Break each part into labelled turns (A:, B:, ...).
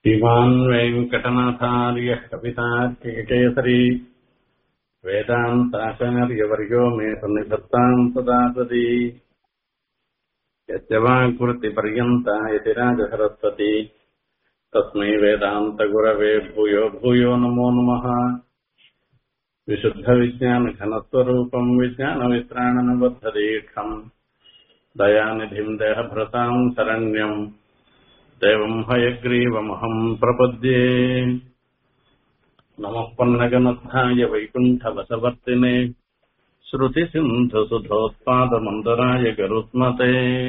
A: श्रीमान् वेङ्कटनाथार्यः कवितार्किकेसरी वेदान्ताचार्यवर्यो मे सन्निधत्ताम् सदा सदी यस्य वाक्कृतिपर्यन्ता यति राजसरस्वती तस्मै वेदान्तगुरवे भूयो भूयो नमो नमः विशुद्धविज्ञानघनस्वरूपम् विज्ञानवित्राणनबद्धदीक्षम् दयानिधिम् देहभृताम् शरण्यम् देवम् हयग्रीवमहम् प्रपद्ये नमः पन्नगनद्धाय वैकुण्ठवसवर्तिने ஸ்ருதிசிந்துசுதோத்பாதமந்தராய கருத்மதே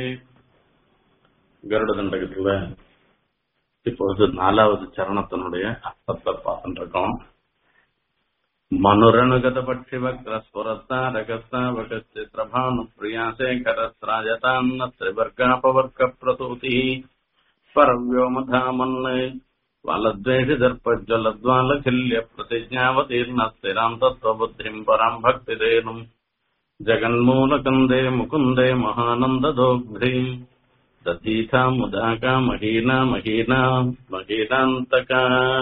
A: கருட தண்டகத்துல இப்பொழுது நாலாவது சரணத்தினுடைய அர்த்தத்தை பார்த்துட்டு இருக்கோம் மனுரணுகத பட்சி வக்ரஸ்வரத்தாரகஸ்தாவகச்சித்ரபானு பிரியாசேகரஸ்ராஜதான்ன திரிவர்காபவர்க்க பிரசூதி பரவ்யோமதாமன் वलद्वेषिदर्पज्वलद्वालखिल्य प्रतिज्ञावतीर्णस्थिराम् तत्त्वबुद्धिम् पराम् भक्तिरेनुम् जगन्मूलकन्दे मुकुन्दे महानन्ददोग्ध्रीम् दधीथा मुदाका महीना महीना महीनान्तका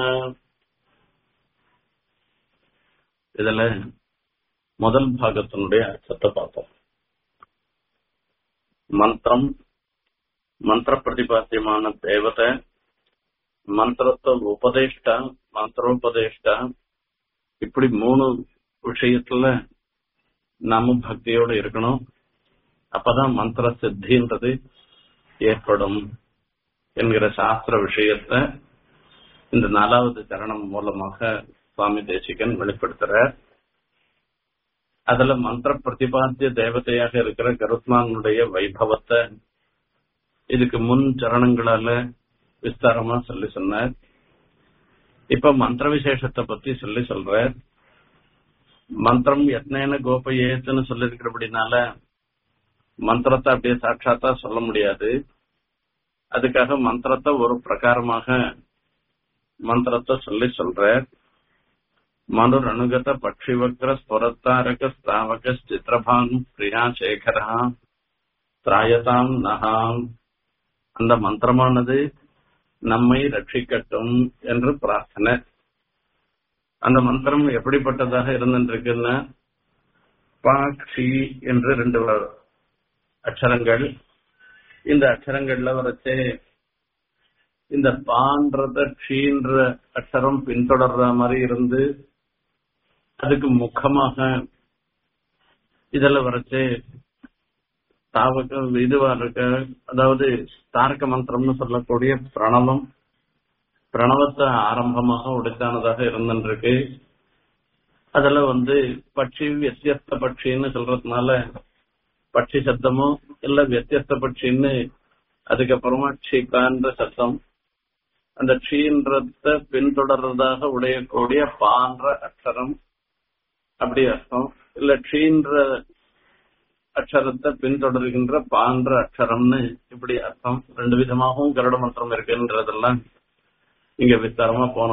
A: இதுல முதல் பாகத்தினுடைய அர்த்தத்தை பார்த்தோம் மந்திரம் மந்திர பிரதிபாத்தியமான தேவதை మంత్రత్వ ఉపదేష్ట మంత్రోపదేష్ట இப்படி மூணு விஷயத்துல நாம பக்தியோட இருக்கணும் அப்பதான் மந்திர சித்தின்றது ஏற்படும் என்கிற சாஸ்திர விஷயத்த இந்த நாலாவது சரணம் மூலமாக சுவாமி தேசிகன் வெளிப்படுத்துறார் அதுல மந்திர பிரதிபாத்திய தேவதையாக இருக்கிற கருத்மானுடைய வைபவத்தை இதுக்கு முன் சரணங்களால விஸ்தாரமா சொல்லி சொன்னார் இப்ப மந்திர விசேஷத்தை பத்தி சொல்லி சொல்ற மந்திரம் எத்தனை கோபயேத்துன்னு சொல்லிருக்கிறபடினால மந்திரத்தை அப்படியே சாட்சாத்தா சொல்ல முடியாது அதுக்காக மந்திரத்தை ஒரு பிரகாரமாக மந்திரத்தை சொல்லி சொல்ற மனுர் அனுகத பட்சிவக்ர ஸ்வரத்தாரக ஸ்தாவக சித்திரபான் பிரியா சேகரா திராயதாம் நகாம் அந்த மந்திரமானது நம்மை ரட்சிக்கட்டும் என்று பிரார்த்தனை அந்த மந்திரம் எப்படிப்பட்டதாக இருந்திருக்குன்னா பாக்ஷி என்று ரெண்டு அக்ஷரங்கள் இந்த அக்ஷரங்கள்ல வரைச்சே இந்த பான்றத க்ஷீன்ற அக்ஷரம் பின்தொடர்ற மாதிரி இருந்து அதுக்கு முக்கமாக இதுல வரைச்சே தாவகம் இதுவா இருக்க அதாவது தாரக மந்திரம்னு சொல்லக்கூடிய பிரணவம் பிரணவத்தை ஆரம்பமாக உடைத்தானதாக இருந்துருக்கு அதுல வந்து பட்சி வித்தியஸ்த பட்சின்னு சொல்றதுனால பட்சி சப்தமோ இல்ல வித்தியஸ்த பட்சின்னு அதுக்கப்புறமா க்ஷிகான்ற சப்தம் அந்த க்ஷீன்றத பின்தொடர்றதாக உடையக்கூடிய பான்ற அக்ஷரம் அப்படி அர்த்தம் இல்ல க்ஷீன்ற அக்ஷரத்தை பின்தொடர்கின்ற பான்ற அக்ஷரம்னு இப்படி அர்த்தம் ரெண்டு விதமாகவும் கருட மந்திரம் இருக்குன்றதெல்லாம் இங்க விஸ்தாரமா போன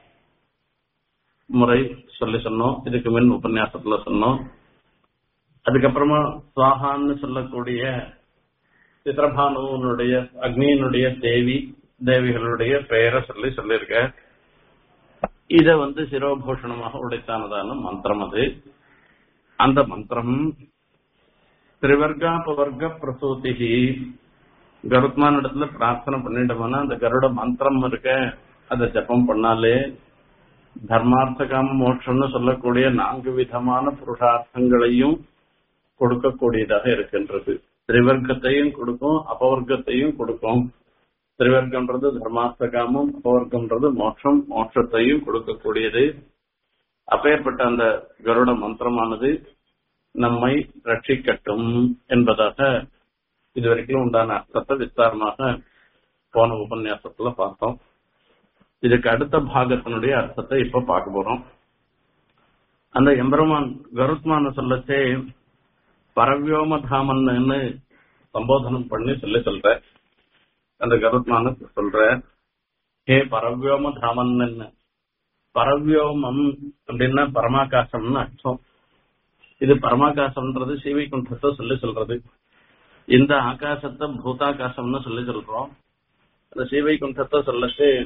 A: முறை சொல்லி சொன்னோம் இதுக்கு முன் உபன்யாசத்துல சொன்னோம் அதுக்கப்புறமா சுவாகான்னு சொல்லக்கூடிய சித்திரபானுவனுடைய அக்னியினுடைய தேவி தேவிகளுடைய பெயரை சொல்லி சொல்லியிருக்க இத வந்து சிரோபூஷணமாக உடைத்தானதான மந்திரம் அது அந்த மந்திரம் திரிவர்காபவர்க்க பிரசூதிகி கருத்மான் இடத்துல பிரார்த்தனை பண்ணிட்டோம்னா அந்த கருட மந்திரம் இருக்க அதை ஜப்பம் பண்ணாலே தர்மார்த்த காம மோட்சம்னு சொல்லக்கூடிய நான்கு விதமான புருஷார்த்தங்களையும் கொடுக்கக்கூடியதாக இருக்கின்றது திரிவர்க்கத்தையும் கொடுக்கும் அபவர்க்கத்தையும் கொடுக்கும் திரிவர்க்கம்ன்றது தர்மார்த்த காமம் அபவர்க்கம்ன்றது மோட்சம் மோட்சத்தையும் கொடுக்கக்கூடியது அப்பேற்பட்ட அந்த கருட மந்திரமானது நம்மை ரட்சிக்கட்டும் என்பதாக இதுவரைக்கும் உண்டான அர்த்தத்தை விஸ்தாரமாக போன உபன்யாசத்துல பார்த்தோம் இதுக்கு அடுத்த பாகத்தினுடைய அர்த்தத்தை இப்ப பார்க்க போறோம் அந்த எம்பெருமான் கருத்மான சொல்லச்சே பரவ்யோம தாமன்னு சம்போதனம் பண்ணி சொல்லி சொல்ற அந்த கருத்மான சொல்ற ஹே பரவ்யோம தாமன்னு பரவ்யோமம் அப்படின்னா பரமாகாசம்னு அர்த்தம் இது பரமாகாசம்ன்றது சீவைகுண்டத்தை சொல்லி சொல்றது இந்த ஆகாசத்தை பூதாகாசம்னு சொல்லி சொல்றோம் அந்த சீவைகுண்டத்தை சொல்லச்சு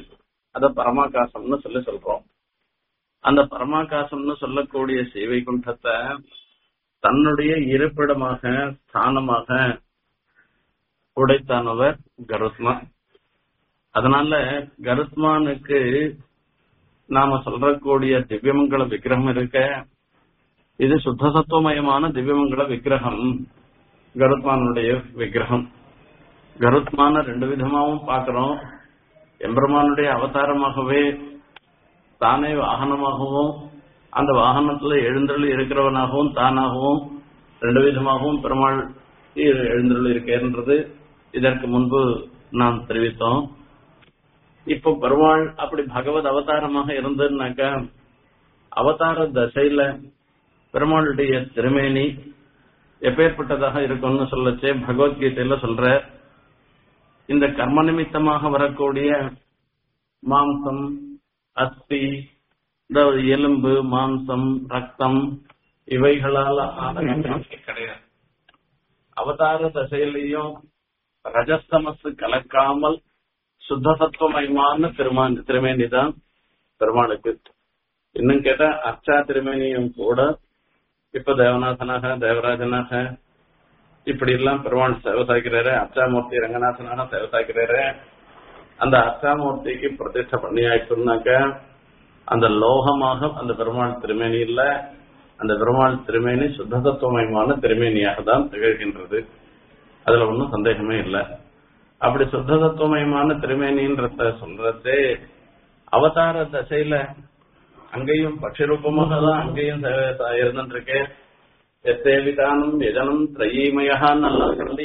A: அத பரமாகாசம்னு சொல்லி சொல்றோம் அந்த பரமாகாசம்னு சொல்லக்கூடிய சேவை குண்டத்தை தன்னுடைய இருப்பிடமாக ஸ்தானமாக உடைத்தானவர் கருத்மான் அதனால கருத்மானுக்கு நாம சொல்றக்கூடிய திவ்யமங்கல விக்கிரகம் இருக்க இது சுத்த சத்துவமயமான திவ்யமங்கல விக்கிரகம் கருத்மானுடைய விக்கிரகம் கருத்மான ரெண்டு விதமாவும் பாக்குறோம் எம்பெருமானுடைய அவதாரமாகவே தானே வாகனமாகவும் அந்த வாகனத்துல எழுந்தருள் இருக்கிறவனாகவும் தானாகவும் ரெண்டு விதமாகவும் பெருமாள் எழுந்தருள் இருக்கேன்றது இதற்கு முன்பு நாம் தெரிவித்தோம் இப்போ பெருமாள் அப்படி பகவத் அவதாரமாக இருந்ததுனாக்கா அவதார தசையில பெருமாளுடைய திருமேனி எப்பேற்பட்டதாக இருக்கும்னு சொல்லச்சே பகவத்கீதையில சொல்ற இந்த கர்ம நிமித்தமாக வரக்கூடிய மாம்சம் அஸ்தி இந்த எலும்பு மாம்சம் ரத்தம் இவைகளால் கிடையாது அவதார தசையிலையும் ரஜஸ்தமசு கலக்காமல் சுத்த சத்துவமயமான திருமான் திருமேனி தான் பெருமாளுக்கு இன்னும் கேட்டா அர்ச்சா திருமேனியும் கூட இப்ப தேவநாதனாக தேவராஜனாக இப்படி எல்லாம் பெருமாள் சேவை சாய்க்கிறாரு அர்ச்சாமூர்த்தி ரங்கநாதனாக சேவை சாய்க்கிறாரு அந்த அர்ச்சாமூர்த்திக்கு பிரதிஷ்டை பண்ணி ஆயிட்டுனாக்க அந்த லோகமாக அந்த பெருமாள் திருமேனி இல்ல அந்த பெருமாள் திருமேனி சுத்த தத்துவமயமான திருமேனியாக தான் திகழ்கின்றது அதுல ஒன்றும் சந்தேகமே இல்லை அப்படி சுத்த தத்துவமயமான திருமேனின்றத சொல்றதே அவதார தசையில அங்கேயும் பட்சரூபமாக தான் அங்கேயும் இருந்துருக்கேன் எத்தேவிதானம் எதனம் திரையீமயான்னு நல்லா சொல்லி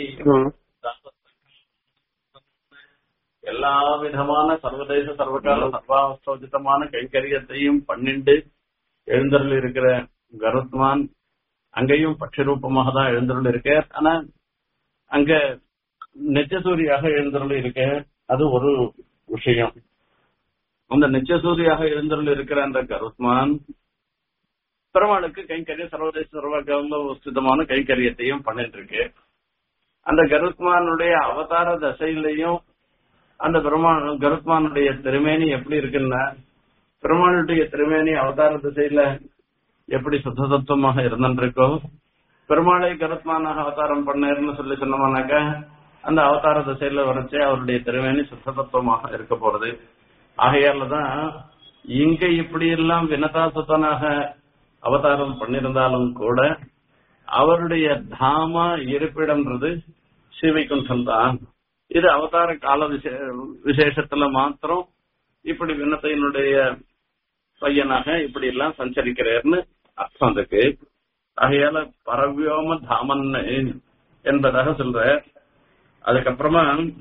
A: எல்லா விதமான சர்வதேச சர்வகால சர்வாவஸ்தோஜிதமான கைங்கரியத்தையும் பன்னிண்டு எழுந்தருள் இருக்கிற கருத்மான் அங்கேயும் பட்சரூபமாக தான் எழுந்தருள் இருக்க ஆனா அங்க நெச்சசூரியாக எழுந்தருள் இருக்க அது ஒரு விஷயம் அந்த நிச்சசூரியாக எழுந்தருள் இருக்கிற அந்த கருத்மான் பெருமாளுக்கு கைங்கரிய சர்வதேச சர்வகால கைங்கரியத்தையும் பண்ணிட்டு இருக்கு அந்த கருத்மானுடைய அவதார தசையிலையும் அந்த பெருமாள் கருத்மானுடைய திருமேனி எப்படி இருக்குன்னா பெருமாளுடைய திருமேனி அவதார திசையில எப்படி சுத்த தத்துவமாக இருந்துருக்கோ பெருமாளை கருத்மானாக அவதாரம் பண்ணேர்னு சொல்லி சொன்னோம்னாக்க அந்த அவதார திசையில வரைச்சே அவருடைய திருமேனி சுத்த தத்துவமாக இருக்க போறது ஆகையால தான் இங்க இப்படி எல்லாம் வினதா சுத்தனாக அவதாரம் பண்ணிருந்தாலும் கூட அவருடைய தாம இருப்பிடம்ன்றது ஸ்ரீவைகுண்டம் தான் இது அவதார கால விசேஷத்துல மாத்திரம் இப்படி விண்ணத்தையினுடைய பையனாக இப்படி எல்லாம் சஞ்சரிக்கிறார்னு அர்த்தம் அதுக்கு ஆகையால பரவியோம தாமன் என்பதாக சொல்ற அதுக்கப்புறமா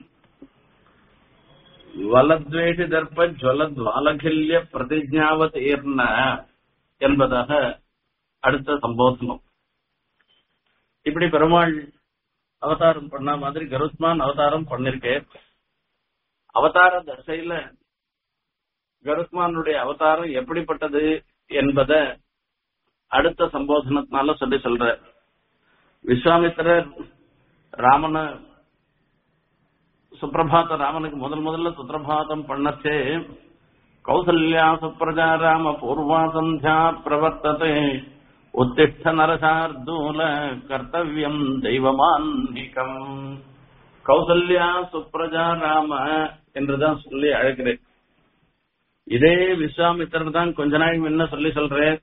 A: வலத்வேஷி தர்ப்ப ஜுவலத் வாலகில்ய பிரதிஜாவதீர்ண என்பதாக அடுத்த சம்போதனம் இப்படி பெருமாள் அவதாரம் பண்ண மாதிரி கருத்மான் அவதாரம் பண்ணிருக்கேன் அவதார தசையில கருத்மானுடைய அவதாரம் எப்படிப்பட்டது என்பத அடுத்த சம்போதனத்தினால சொல்லி சொல்ற விஸ்வாமித்திரர் ராமன சுப்பிரபாத ராமனுக்கு முதல் முதல்ல சுப்பிரபாதம் பண்ணச்சே கௌசல்யா சுப்ரஜா ராம பூர்வா சந்தியா பிரவர்த்ததே உத்திஷ்ட நரசார்தூல கர்த்தவியம் தெய்வமான்மிகம் கௌசல்யா சுப்ரஜா ராம என்றுதான் சொல்லி அழைக்கிறேன் இதே விஸ்வாமித்திரர் தான் கொஞ்ச நாள் முன்ன சொல்லி சொல்றேன்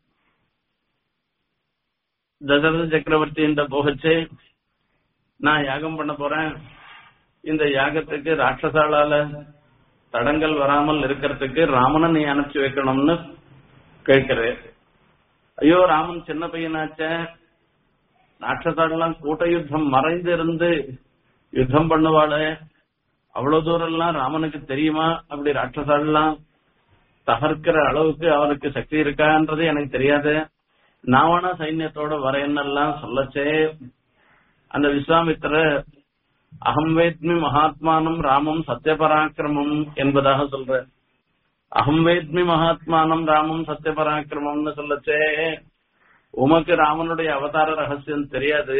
A: தசரத சக்கரவர்த்தி இந்த போகச்சு நான் யாகம் பண்ண போறேன் இந்த யாகத்துக்கு ராட்சசாலால தடங்கள் வராமல் இருக்கிறதுக்கு ராமனை நீ அனுப்பிச்சு வைக்கணும்னு கேட்கிறேன் ஐயோ ராமன் சின்ன பையனாச்ச ராட்சசாலாம் கூட்ட யுத்தம் மறைந்து இருந்து யுத்தம் பண்ணுவாளே அவ்வளவு தூரம் எல்லாம் ராமனுக்கு தெரியுமா அப்படி ராட்சசாலாம் தகர்க்கிற அளவுக்கு அவனுக்கு சக்தி இருக்கான்றது எனக்கு தெரியாது நாவன சைன்யத்தோட வரேன்னெல்லாம் சொல்லச்சே அந்த விஸ்வாமித்திர அகம் வேத்மி மகாத்மானம் ராமம் சத்தியபராக்கிரமம் என்பதாக சொல்ற அகம் வேத்மி மகாத்மானம் ராமம் சத்தியபராக்கிரமம்னு சொல்லச்சே உமக்கு ராமனுடைய அவதார ரகசியம் தெரியாது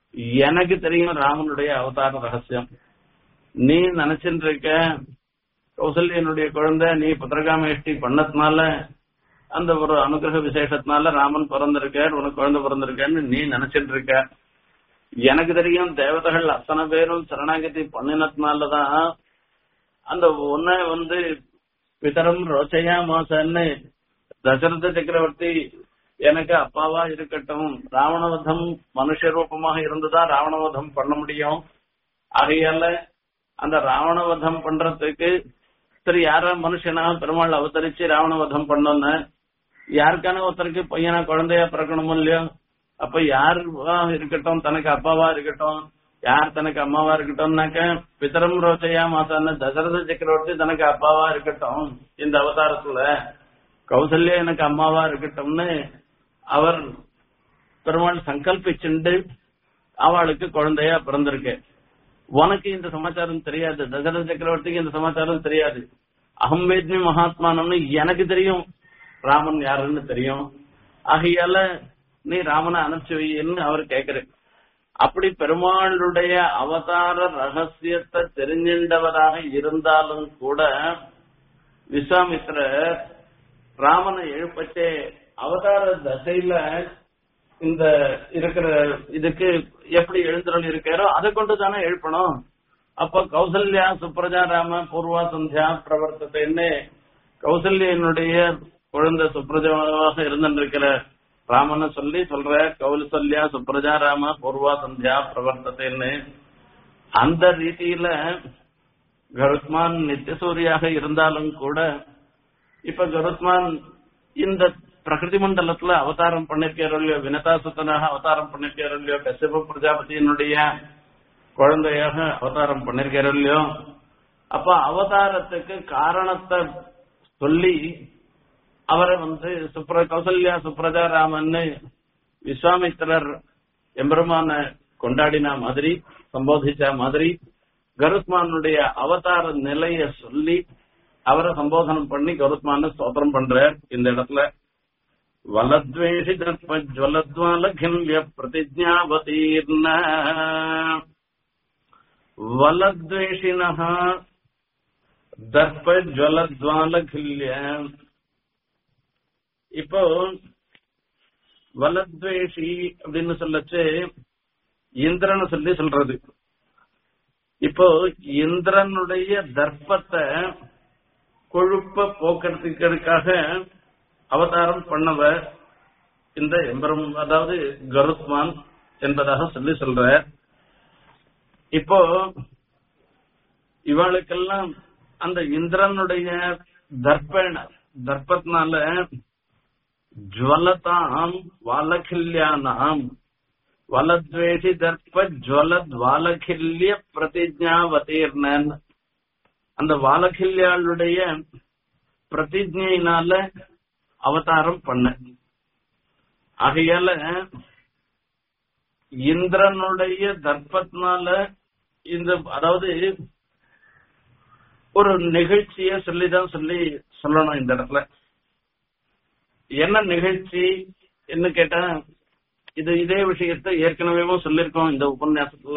A: எனக்கு தெரியும் ராமனுடைய அவதார ரகசியம் நீ நினைச்சிட்டு இருக்க கௌசல்யனுடைய குழந்தை நீ புத்திரகாமேஷ்டி பண்ணதுனால அந்த ஒரு அனுகிரக விசேஷத்தினால ராமன் பிறந்திருக்கார் உனக்கு குழந்தை பிறந்திருக்கான்னு நீ நினைச்சிட்டு இருக்க எனக்கு தெரியும் தேவதைகள் அத்தனை பேரும் சரணாகதி பண்ணினதுனாலதான் அந்த ஒன்ன வந்து பிதரம் ரோச்சையா மாசன்னு தசரத சக்கரவர்த்தி எனக்கு அப்பாவா இருக்கட்டும் ராவணவதம் மனுஷ ரூபமாக இருந்துதான் ராவணவதம் பண்ண முடியும் ஆகையால அந்த ராவணவதம் பண்றதுக்கு சரி யாரா மனுஷனா பெருமாள் அவதரிச்சு ராவணவதம் பண்ணோன்னு யாருக்கான ஒருத்தருக்கு பையனா குழந்தையா பிறக்கணும் இல்லையோ அப்ப யாருவா இருக்கட்டும் தனக்கு அப்பாவா இருக்கட்டும் யார் தனக்கு அம்மாவா இருக்கட்டும்னாக்க பிதரம் ரோச்சையா மாசான்னு தசரத சக்கரவர்த்தி தனக்கு அப்பாவா இருக்கட்டும் இந்த அவதாரத்துல கௌசல்யா எனக்கு அம்மாவா இருக்கட்டும்னு அவர் பெருமாள் சங்கல்பிச்சுண்டு அவளுக்கு குழந்தையா பிறந்திருக்கு உனக்கு இந்த சமாச்சாரம் தெரியாது தசரத சக்கரவர்த்திக்கு இந்த சமாச்சாரம் தெரியாது அகம்பேத்மி மகாத்மானம்னு எனக்கு தெரியும் ராமன் யாருன்னு தெரியும் ஆகையால நீ ராமனை அனுப்பிச்சு வைன்னு அவர் கேக்குறாரு அப்படி பெருமாளுடைய அவதார ரகசியத்தை தெரிஞ்சின்றவராக இருந்தாலும் கூட விஸ்வாமித்திரர் ராமனை எழுப்பச்சே அவதார தசையில இந்த இருக்கிற இதுக்கு எப்படி எழுந்துறல் இருக்காரோ அதை கொண்டு தானே எழுப்பணும் அப்ப கௌசல்யா சுப்ரஜா ராம பூர்வா சந்தியா பிரவர்த்தத்தைன்னு கௌசல்யனுடைய குழந்தை சுப்ரஜாவாக இருந்திருக்கிற ராமனை சொல்லி சொல்ற கௌசல்யா சுப்ரஜா ராம பூர்வா சந்தியா பிரவர்த்தத்தைன்னு அந்த ரீதியில கருத்மான் நித்தியசூரியாக இருந்தாலும் கூட இப்ப கருத்மான் இந்த பிரகிருதி மண்டலத்துல அவதாரம் பண்ணிருக்காரோ இல்லையோ வினதா சுத்தனாக அவதாரம் பண்ணிருக்காரோ இல்லையோ கசிப பிரஜாபதியினுடைய குழந்தையாக அவதாரம் பண்ணிருக்காரோ இல்லையோ அப்ப அவதாரத்துக்கு காரணத்தை சொல்லி அவரை வந்து சுப்ர கௌசல்யா சுப்ரஜா ராமன்னு விஸ்வாமித்திரர் எம்பெருமான கொண்டாடின மாதிரி சம்போதிச்ச மாதிரி கருத்மானுடைய அவதார நிலைய சொல்லி அவரை சம்போதனம் பண்ணி கருத்மான ஸ்தோத்திரம் பண்றார் இந்த இடத்துல வலத்வேஷி தர்ப்ப ஜுவலத்வாலகில்ய பிரதிஜாவதீர்ண வலத்வேஷினः தர்ப்ப ஜுவலத்வாலகில்ய இப்போ வலத்வேஷி அப்படின்னு சொல்லச்சு இந்திரன் சொல்லி சொல்றது இப்போ இந்திரனுடைய தர்ப்பத்தை கொழுப்ப போக்குறதுக்காக அவதாரம் பண்ணவர் இந்த எம்பரம் அதாவது கருத்மான் என்பதாக சொல்லி சொல்ற இப்போ இவாளுக்கெல்லாம் அந்த இந்திரனுடைய தர்ப்பண தர்ப்பத்தினால ஜுவலதாம் வாலகில்யானாம் வலத்வேஷி தர்ப்ப ஜுவலத் வாலகில்ய பிரதிஜாவதீர்ணன் அந்த வாலகில்யாளுடைய பிரதிஜையினால அவதாரம் பண்ண ஆகையால இந்திரனுடைய தர்ப்பத்தினால இந்த அதாவது ஒரு நிகழ்ச்சிய சொல்லிதான் சொல்லி சொல்லணும் இந்த இடத்துல என்ன நிகழ்ச்சி என்ன கேட்டா இது இதே விஷயத்தை ஏற்கனவே சொல்லிருக்கோம் இந்த உபன்யாசத்துல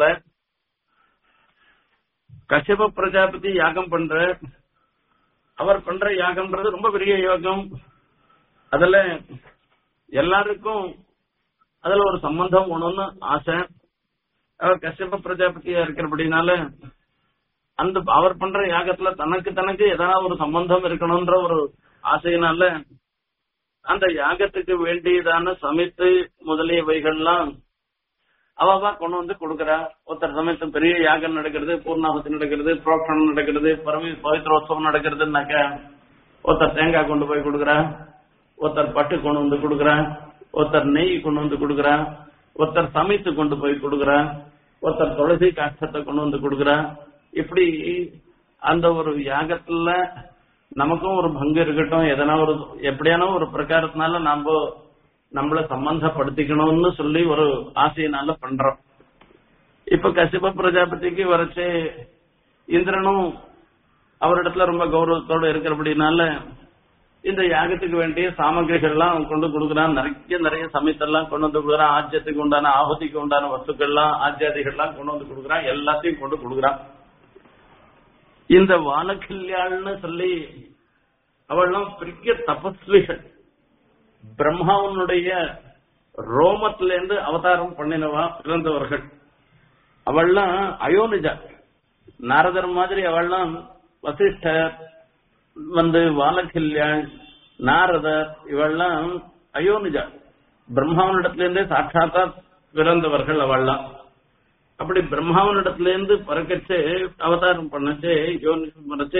A: கஷ்யப பிரஜாபதி யாகம் பண்ற அவர் பண்ற யாகம்ன்றது ரொம்ப பெரிய யாகம் அதுல எல்லாருக்கும் அதுல ஒரு சம்பந்தம் ஒண்ணுன்னு ஆசை அவர் கஷ்யப பிரஜாபதியா இருக்கிறபடினால அந்த அவர் பண்ற யாகத்துல தனக்கு தனக்கு ஏதாவது ஒரு சம்பந்தம் இருக்கணும்ன்ற ஒரு ஆசையினால அந்த யாகத்துக்கு வேண்டியதான சமைத்து முதலியவைகள்லாம் அவவா கொண்டு வந்து கொடுக்கறா ஒருத்தர் சமயத்து பெரிய யாகம் நடக்கிறது பூர்ணாபத்தி நடக்கிறது புரோக்ஷனம் நடக்கிறது பரமி பவித்ரோத்சவம் நடக்கிறதுனாக்க ஒருத்தர் தேங்காய் கொண்டு போய் கொடுக்குறா ஒருத்தர் பட்டு கொண்டு வந்து கொடுக்குறா ஒருத்தர் நெய் கொண்டு வந்து கொடுக்குறா ஒருத்தர் சமைத்து கொண்டு போய் கொடுக்குறா ஒருத்தர் துளசி காஷ்டத்தை கொண்டு வந்து கொடுக்குறா இப்படி அந்த ஒரு யாகத்துல நமக்கும் ஒரு பங்கு இருக்கட்டும் எதனா ஒரு எப்படியான ஒரு பிரகாரத்தினால நாம நம்மள சம்பந்தப்படுத்திக்கணும்னு சொல்லி ஒரு ஆசையினால பண்றோம் இப்ப கசிப பிரஜாபதிக்கு வரைச்சு இந்திரனும் அவரிடத்துல ரொம்ப கௌரவத்தோட இருக்கிறபடினால இந்த யாகத்துக்கு வேண்டிய சாமகிரிகள் எல்லாம் கொண்டு கொடுக்குறான் நிறைய நிறைய சமயத்தெல்லாம் கொண்டு வந்து கொடுக்குறான் ஆஜ்யத்துக்கு உண்டான ஆபத்திக்கு உண்டான வஸ்துக்கள்லாம் ஆஜ்யாதிகள்லாம் கொண்டு வந்து கொடுக்குறான் எல்லாத்தையும் கொண்டு கொடுக்குறான் இந்த வானகல்யாள்னு சொல்லி அவள்லாம் பெரிய தபஸ்விகள் பிரம்மாவனுடைய ரோமத்திலிருந்து அவதாரம் பண்ணினவா பிறந்தவர்கள் அவள்லாம் அயோனிஜா நாரதர் மாதிரி அவள்லாம் வசிஷ்டர் வந்து வாலகல்யாண் நாரதர் இவெல்லாம் அயோனிஜா பிரம்மாவனிடத்திலிருந்தே சாட்சாத்தா பிறந்தவர்கள் அவள்லாம் அப்படி பிரம்மாவனிடத்திலிருந்து பிறக்கச்சு அவதாரம் பண்ணச்சு யோனி பண்ணச்சு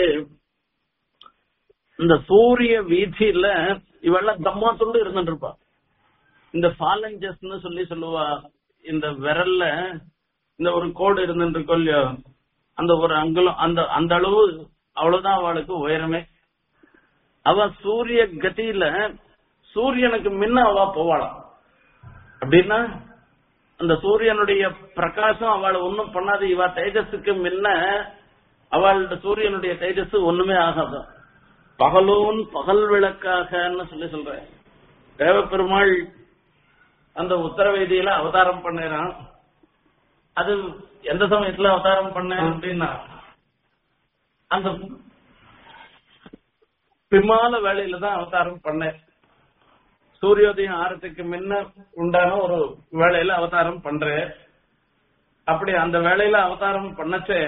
A: இந்த சூரிய வீதியில இவெல்லாம் தம்மா துண்டு இருந்துட்டு இருப்பா இந்த ஃபாலஞ்சஸ்ன்னு சொல்லி சொல்லுவா இந்த விரல்ல இந்த ஒரு கோடு இருந்துட்டு இருக்கோம் இல்லையோ அந்த ஒரு அங்குலம் அந்த அந்த அளவு அவ்வளவுதான் அவளுக்கு உயரமே அவ சூரிய கதியில சூரியனுக்கு முன்ன அவ போவாளாம் அப்படின்னா அந்த சூரியனுடைய பிரகாசம் அவளை ஒன்னும் பண்ணாது இவ தேஜஸுக்கு முன்ன அவளோட சூரியனுடைய தேஜஸ் ஒண்ணுமே ஆகாது பகலோன் பகல் விளக்காகன்னு சொல்லி சொல்ற தேவப்பெருமாள் அந்த உத்தரவேதியில அவதாரம் பண்ணிறான் அது எந்த சமயத்துல அவதாரம் பண்ண அப்படின்னா அந்த பிமால வேலையில தான் அவதாரம் பண்ணேன் சூரியோதயம் ஆறதுக்கு முன்ன உண்டான ஒரு வேலையில அவதாரம் பண்றேன் அப்படி அந்த வேலையில அவதாரம் பண்ணச்சே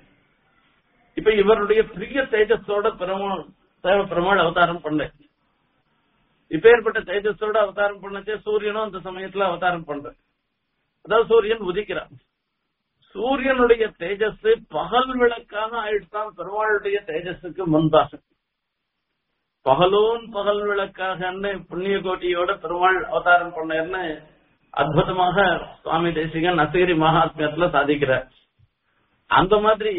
A: இப்ப இவருடைய பிரிய தேஜஸோட பெருமாள் தேவ பெருமாள் அவதாரம் பண்ணேன் இப்ப ஏற்பட்ட தேஜஸோட அவதாரம் பண்ணச்சே சூரியனும் அந்த சமயத்துல அவதாரம் பண்றேன் அதாவது சூரியன் உதிக்கிறான் சூரியனுடைய தேஜஸ் பகல் விளக்காக ஆயிடுதான் பெருமாளுடைய தேஜஸுக்கு முன்பாக பகலோன் பகல் விளக்காகன்னு புண்ணிய கோட்டியோட பெருமாள் அவதாரம் பண்ணேன்னு அற்புதமாக சுவாமி தேசிகன் நசகிரி மகாத்மியத்துல சாதிக்கிறார் அந்த மாதிரி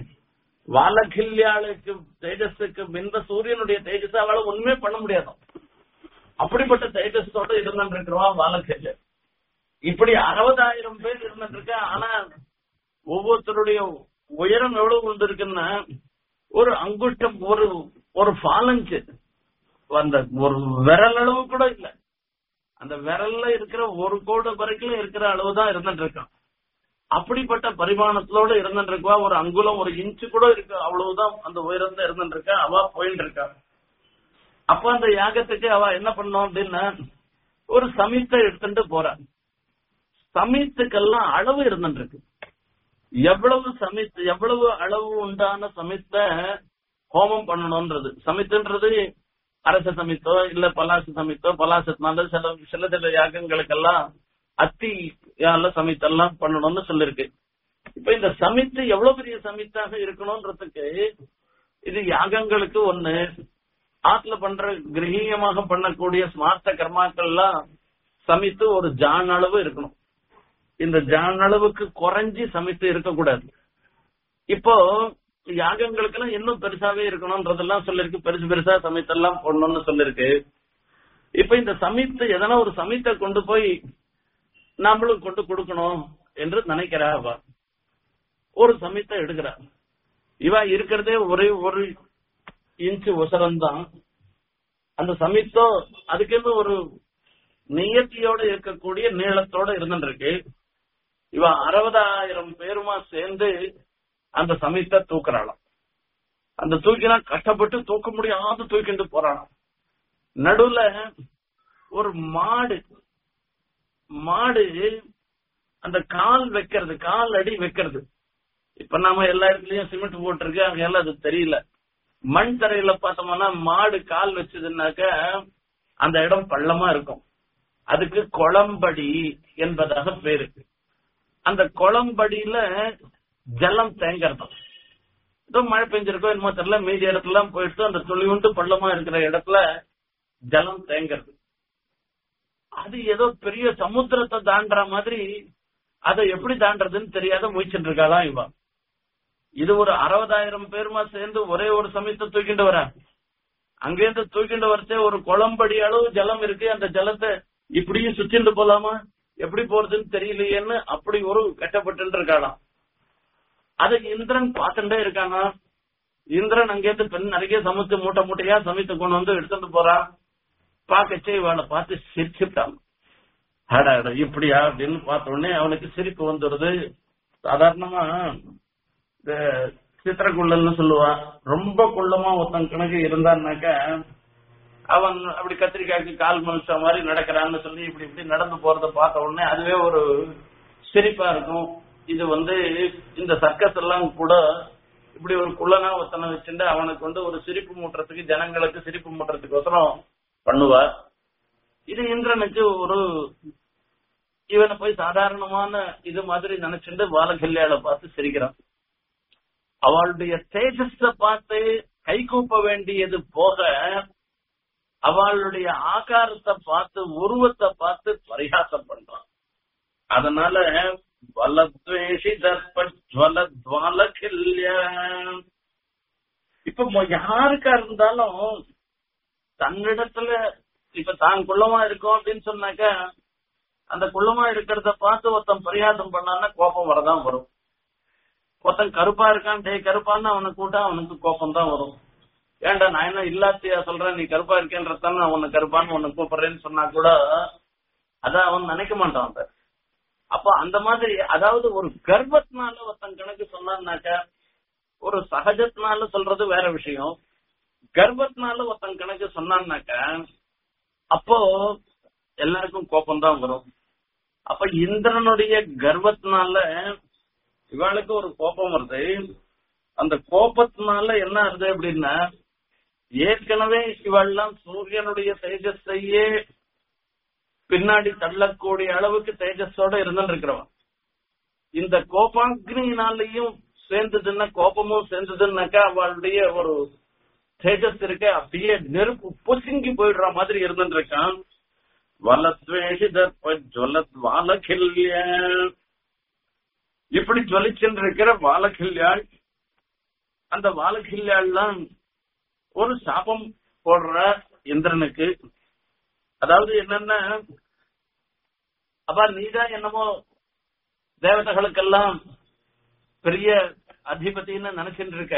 A: வாலகில்யாளுக்கு தேஜஸுக்கு மிந்த சூரியனுடைய தேஜஸ் அவளை ஒண்ணுமே பண்ண முடியாது அப்படிப்பட்ட தேஜஸோட இருந்துட்டு இருக்கிறவா வாலகில்யா இப்படி அறுபதாயிரம் பேர் இருந்துட்டு இருக்க ஆனா ஒவ்வொருத்தருடைய உயரம் எவ்வளவு வந்திருக்குன்னா ஒரு அங்குஷ்டம் ஒரு ஒரு ஃபாலஞ்சு அந்த ஒரு விரல் அளவு கூட இல்ல அந்த விரல்ல இருக்கிற ஒரு கோடு வரைக்கும் இருக்கிற அளவு தான் இருந்துட்டு இருக்கான் அப்படிப்பட்ட பரிமாணத்தோட இருந்துட்டு இருக்கா ஒரு அங்குலம் ஒரு இன்ச்சு கூட இருக்கு அவ்வளவுதான் அந்த உயரம் தான் இருந்துட்டு இருக்கா அவ போயிட்டு இருக்கா அப்ப அந்த யாகத்துக்கு அவ என்ன பண்ணோம் அப்படின்னா ஒரு சமீத்தை எடுத்துட்டு போறா சமீத்துக்கெல்லாம் அளவு இருந்துட்டு இருக்கு எவ்வளவு சமித் எவ்வளவு அளவு உண்டான சமித்த ஹோமம் பண்ணணும்ன்றது சமித்துன்றது அரச சமித்தோ இல்ல பலாச சமித்தோ பலாசத்தினால சில சில சில யாகங்களுக்கெல்லாம் அத்தி யால சமித்தெல்லாம் பண்ணணும்னு சொல்லிருக்கு இப்ப இந்த சமித்து எவ்வளவு பெரிய சமித்தாக இருக்கணும்ன்றதுக்கு இது யாகங்களுக்கு ஒண்ணு ஆத்துல பண்ற கிரகீயமாக பண்ணக்கூடிய ஸ்மார்த்த கர்மாக்கள்லாம் சமித்து ஒரு ஜான் அளவு இருக்கணும் இந்த ஜான் அளவுக்கு குறைஞ்சி சமைத்து இருக்கக்கூடாது இப்போ யாகங்களுக்கெல்லாம் இன்னும் பெருசாவே இருக்கணும்ன்றதெல்லாம் சொல்லிருக்கு பெருசு பெருசா சமைத்தெல்லாம் போடணும்னு சொல்லிருக்கு இப்ப இந்த சமைத்து எதனா ஒரு சமைத்தை கொண்டு போய் நாமளும் கொண்டு கொடுக்கணும் என்று நினைக்கிறா அவ ஒரு சமைத்தை எடுக்கிறா இவ இருக்கிறதே ஒரே ஒரு இன்ச்சு உசரம்தான் அந்த சமைத்தோ அதுக்குன்னு ஒரு நியத்தியோட இருக்கக்கூடிய நீளத்தோட இருந்துருக்கு இவ அறுபதாயிரம் பேருமா சேர்ந்து அந்த சமயத்தை தூக்குறாளாம் அந்த தூக்கினா கஷ்டப்பட்டு தூக்க முடியாத தூக்கிட்டு போறாளாம் நடுவுல ஒரு மாடு மாடு அந்த கால் வைக்கிறது கால் அடி வைக்கிறது இப்ப நாம எல்லா இடத்துலயும் சிமெண்ட் போட்டிருக்கு அங்கெல்லாம் அது தெரியல மண் தரையில பார்த்தோம்னா மாடு கால் வச்சதுன்னாக்க அந்த இடம் பள்ளமா இருக்கும் அதுக்கு குளம்படி என்பதாக பேரு அந்த குளம்படியில ஜலம் தேங்கறது ஏதோ மழை பெஞ்சிருக்கோ என்னமோ தெரியல மீதி இடத்துல போயிட்டு அந்த துளி உண்டு பள்ளமா இருக்கிற இடத்துல ஜலம் தேங்கறது அது ஏதோ பெரிய சமுத்திரத்தை தாண்டுற மாதிரி அதை எப்படி தாண்டறதுன்னு தெரியாத முயற்சிட்டு இருக்காதான் இவன் இது ஒரு அறுபதாயிரம் பேருமா சேர்ந்து ஒரே ஒரு சமயத்தை தூக்கிட்டு வர அங்கேருந்து தூக்கிட்டு வரச்சே ஒரு குளம்படி அளவு ஜலம் இருக்கு அந்த ஜலத்தை இப்படியும் சுத்திட்டு போலாமா எப்படி போறதுன்னு தெரியலையேன்னு அப்படி ஒரு கட்டப்பட்டு இருக்காளாம் அதை இந்திரன் பார்த்துட்டே இருக்காங்க இந்திரன் அங்கேருந்து பெண் நிறைய சமைத்து மூட்டை மூட்டையா சமைத்து கொண்டு வந்து எடுத்துட்டு போறான் பாக்கச்சே இவளை பார்த்து சிரிச்சுட்டான் அட அட இப்படியா அப்படின்னு பார்த்த உடனே அவனுக்கு சிரிப்பு வந்துடுது சாதாரணமா இந்த சித்திரக்குள்ளல்னு சொல்லுவா ரொம்ப குள்ளமா ஒருத்தன் கணக்கு இருந்தான்னாக்க அவன் அப்படி கத்திரிக்காய்க்கு கால் மனுஷ மாதிரி நடக்கிறான்னு சொல்லி இப்படி இப்படி நடந்து போறத பார்த்த உடனே அதுவே ஒரு சிரிப்பா இருக்கும் இது வந்து இந்த சர்க்கஸ் எல்லாம் கூட இப்படி ஒரு குள்ளனா ஒருத்தனை வச்சுட்டு அவனுக்கு வந்து ஒரு சிரிப்பு மூட்டுறதுக்கு ஜனங்களுக்கு சிரிப்பு மூட்டுறதுக்கோசரம் பண்ணுவா இது இந்திரனுக்கு ஒரு இவனை போய் சாதாரணமான இது மாதிரி நினைச்சுட்டு பாலகல்யாள பார்த்து சிரிக்கிறான் அவளுடைய தேஜஸ பார்த்து கை கூப்ப வேண்டியது போக அவளுடைய ஆகாரத்தை பார்த்து உருவத்தை பார்த்து பரிகாசம் பண்றான் அதனால வலத்வேஷி தர்பஜ்வல துவாலகில்ய இப்ப மொ- யாருக்கா இருந்தாலும் தன்னிடத்துல இப்ப தான் குள்ளமா இருக்கோம் அப்படின்னு சொன்னாக்க அந்த குள்ளமா இருக்கிறத பார்த்து ஒருத்தன் பரிகாசம் பண்ணான்னா கோபம் வரதான் வரும் ஒருத்தன் கருப்பா இருக்கான் டேய் கருப்பான்னு அவனை கூட்டா அவனுக்கு கோபம் தான் வரும் ஏன்டா நான் என்ன இல்லாத்தியா சொல்றேன் நீ கருப்பா இருக்கேன்றதான் நான் உன்னை கருப்பான்னு உன்னை கூப்பிடுறேன்னு சொன்னா கூட அத அவன் நினைக்க மாட்டான் அந்த அப்ப அந்த மாதிரி அதாவது ஒரு கர்வத்தினால ஒருத்தன் கணக்கு சொன்னான்னாக்க ஒரு சகஜத்தினால சொல்றது வேற விஷயம் கர்வத்தினால ஒருத்தன் கணக்கு சொன்னான்னாக்க அப்போ எல்லாருக்கும் கோபம் தான் வரும் அப்ப இந்திரனுடைய கர்வத்தினால இவாளுக்கு ஒரு கோபம் வருது அந்த கோபத்தினால என்ன ஆகுது அப்படின்னா ஏற்கனவே இவாள்லாம் சூரியனுடைய தேஜஸையே பின்னாடி தள்ளக்கூடிய அளவுக்கு தேஜஸோட இருந்துட்டு இருக்கிறவன் இந்த கோபாக்னியினாலையும் சேர்ந்ததுன்னா கோபமும் சேர்ந்ததுன்னாக்கா அவளுடைய ஒரு தேஜஸ் இருக்க அப்படியே நெருப்பு பொசுங்கி போயிடுற மாதிரி இருந்துட்டு இருக்கான் வலத்வேஷி தர்ப ஜொலத் வாலகில்ய இப்படி ஜொலிச்சுட்டு இருக்கிற வாலகில்யாள் அந்த வாலகில்யாள்லாம் ஒரு சாபம் போடுற இந்திரனுக்கு அதாவது என்னன்னா அப்ப நீதான் என்னமோ தேவதைகளுக்கெல்லாம் பெரிய அதிபதின்னு நினைச்சிட்டு இருக்க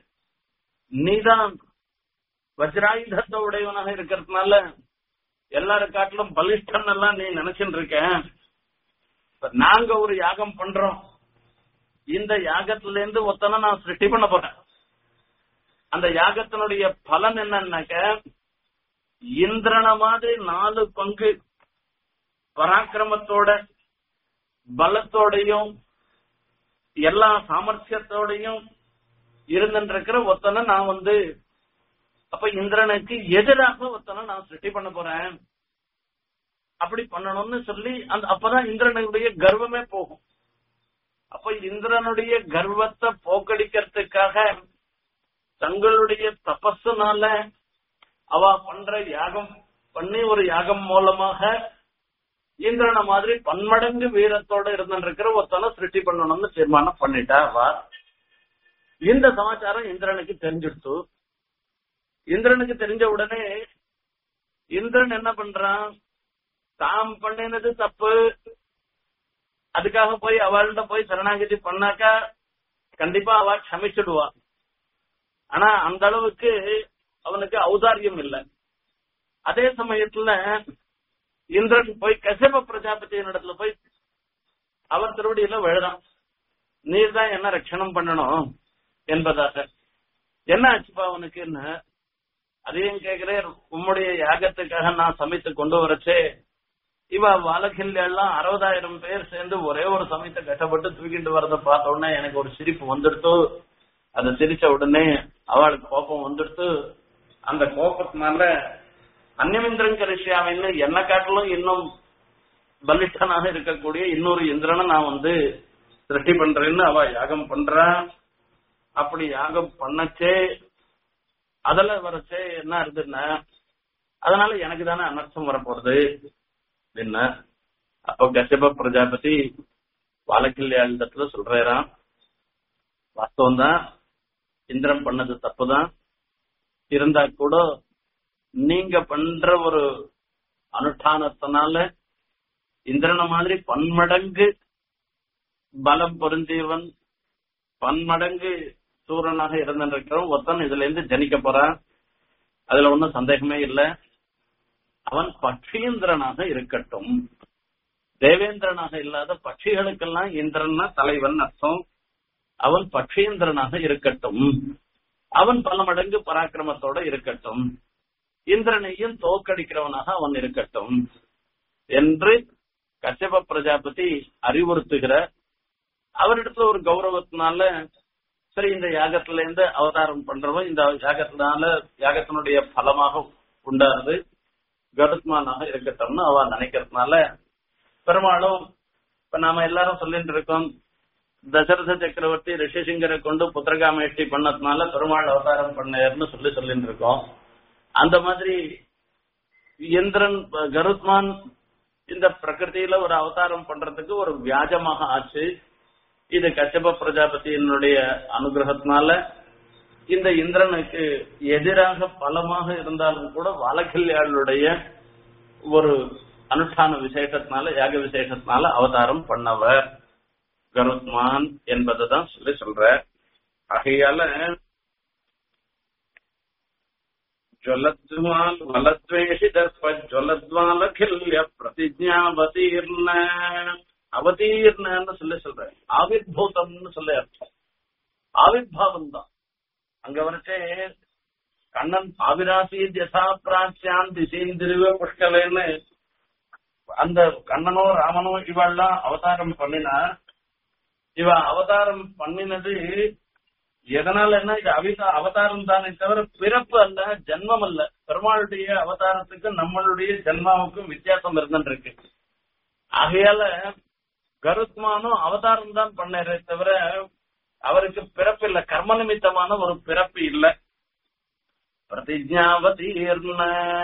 A: நீதான் வஜ்ராயுதத்தை உடையவனாக இருக்கிறதுனால எல்லாரும் காட்டிலும் பலிஷ்டன் எல்லாம் நீ நினைச்சிட்டு இருக்க இப்ப நாங்க ஒரு யாகம் பண்றோம் இந்த யாகத்துல இருந்து ஒத்தனை நான் சிருஷ்டி பண்ண போறேன் அந்த யாகத்தினுடைய பலன் என்னன்னாக்க இந்திரன மாதிரி நாலு பங்கு பராக்கிரமத்தோட பலத்தோடையும் எல்லா சாமர்த்தியத்தோடையும் இருந்துருக்கிற ஒத்தனை நான் வந்து அப்ப இந்திரனுக்கு எதிராக ஒத்தனை நான் சிருஷ்டி பண்ண போறேன் அப்படி பண்ணணும்னு சொல்லி அந்த அப்பதான் இந்திரனுடைய கர்வமே போகும் அப்ப இந்திரனுடைய கர்வத்தை போக்கடிக்கிறதுக்காக தங்களுடைய தபஸுனால அவ பண்ற யாகம் பண்ணி ஒரு யாகம் மூலமாக இந்திரனை மாதிரி பன்மடங்கு வீரத்தோட இருந்துருக்கிற ஒருத்தனை சிருஷ்டி பண்ணணும்னு தீர்மானம் பண்ணிட்டா அவ இந்த சமாச்சாரம் இந்திரனுக்கு தெரிஞ்சிடுத்து இந்திரனுக்கு தெரிஞ்ச உடனே இந்திரன் என்ன பண்றான் தாம் பண்ணினது தப்பு அதுக்காக போய் அவள்கிட்ட போய் சரணாகதி பண்ணாக்கா கண்டிப்பா அவ க்ஷமிச்சிடுவா ஆனா அந்த அளவுக்கு அவனுக்கு ஔதாரியம் இல்லை அதே சமயத்துல இந்திரன் போய் கசப பிரஜாபதியின் இடத்துல போய் அவர் திருவடியில விழுறான் நீர் தான் என்ன ரட்சணம் பண்ணணும் என்பதாக என்ன ஆச்சுப்பா அவனுக்கு என்ன அதையும் கேக்குறேன் உம்முடைய யாகத்துக்காக நான் சமைத்து கொண்டு வரச்சே இவ வாலகில் எல்லாம் அறுபதாயிரம் பேர் சேர்ந்து ஒரே ஒரு சமயத்தை கஷ்டப்பட்டு தூக்கிட்டு வரத பார்த்த உடனே எனக்கு ஒரு சிரிப்பு வந்துடுத்து அதை சிரிச்ச உடனே அவளுக்கு கோபம் வந்துடுத்து அந்த கோபத்தினால அந்நியமிந்திரன் கரிசியாவின்னு என்ன காட்டிலும் இன்னும் பலிஷ்டனாக இருக்கக்கூடிய இன்னொரு இந்திரனை நான் வந்து சிருஷ்டி பண்றேன்னு அவ யாகம் பண்றா அப்படி யாகம் பண்ணச்சே அதுல வரச்சே என்ன இருந்துன்னா அதனால எனக்கு தானே அனர்த்தம் வரப்போறது என்ன அப்போ கசிப பிரஜாபதி வாழக்கில்யாண்டத்துல சொல்றாராம் வாஸ்தவம் தான் இந்திரன் பண்ணது தப்புதான் இருந்தா கூட நீங்க பண்ற ஒரு அனுஷ்டானத்தினால இந்திரனை மாதிரி பன்மடங்கு பலம் பொருந்தியவன் பன்மடங்கு சூரனாக இருந்திருக்கிறவன் ஒருத்தன் இதுல இருந்து ஜனிக்க போறான் அதுல ஒன்னும் சந்தேகமே இல்ல அவன் பட்சீந்திரனாக இருக்கட்டும் தேவேந்திரனாக இல்லாத பட்சிகளுக்கெல்லாம் இந்திரன்னா தலைவன் அர்த்தம் அவன் பட்சேந்திரனாக இருக்கட்டும் அவன் பல மடங்கு பராக்கிரமத்தோட இருக்கட்டும் இந்திரனையும் தோக்கடிக்கிறவனாக அவன் இருக்கட்டும் என்று கச்சப பிரஜாபதி அறிவுறுத்துகிற அவரிடத்துல ஒரு கௌரவத்தினால சரி இந்த யாகத்துல இருந்து அவதாரம் பண்றவன் இந்த யாகத்தினால யாகத்தினுடைய பலமாக உண்டானது கருத்மானாக இருக்கட்டும்னு அவ நினைக்கிறதுனால பெரும்பாலும் இப்ப நாம எல்லாரும் சொல்லிட்டு இருக்கோம் தசரத சக்கரவர்த்தி ரிஷிசிங்கரை கொண்டு புத்திரகாமேஷ்டி பண்ணதுனால பெருமாள் அவதாரம் பண்ணார்னு சொல்லி சொல்லிட்டு இருக்கோம் அந்த மாதிரி இந்திரன் கருத்மான் இந்த பிரகிருதியில ஒரு அவதாரம் பண்றதுக்கு ஒரு வியாஜமாக ஆச்சு இது கச்சப பிரஜாபதியினுடைய அனுகிரகத்தினால இந்த இந்திரனுக்கு எதிராக பலமாக இருந்தாலும் கூட வாலகல்யாளுடைய ஒரு அனுஷ்டான விசேஷத்தினால யாக விசேஷத்தினால அவதாரம் பண்ணவர் கருத்மான் என்பதுதான் சொல்லி சொல்ற ஆகையால ஜலத்வால் வலத்வேஷி தர்ப்ப ஜலத்வாலகில்ய பிரதிஜாவதீர்ண அவதீர்ணன்னு சொல்லி சொல்ற ஆவிர்பூதம்னு சொல்லி அர்த்தம் ஆவிர்பாவம் தான் அங்க வரைச்சே கண்ணன் ஆவிராசி யசா பிராச்சியான் திசைந்திருவ புஷ்கலேன்னு அந்த கண்ணனோ ராமனோ இவெல்லாம் அவதாரம் பண்ணினா இவ அவதாரம் பண்ணினது எதனால என்ன இது அவிதா அவதாரம் தானே தவிர பிறப்பு அல்ல ஜென்மம் அல்ல பெருமாளுடைய அவதாரத்துக்கு நம்மளுடைய ஜென்மாவுக்கும் வித்தியாசம் இருந்துருக்கு ஆகையால கருத்மானும் அவதாரம் தான் பண்ணாரே தவிர அவருக்கு பிறப்பு இல்ல கர்ம நிமித்தமான ஒரு பிறப்பு இல்ல பிரதிஜாவதீர்ண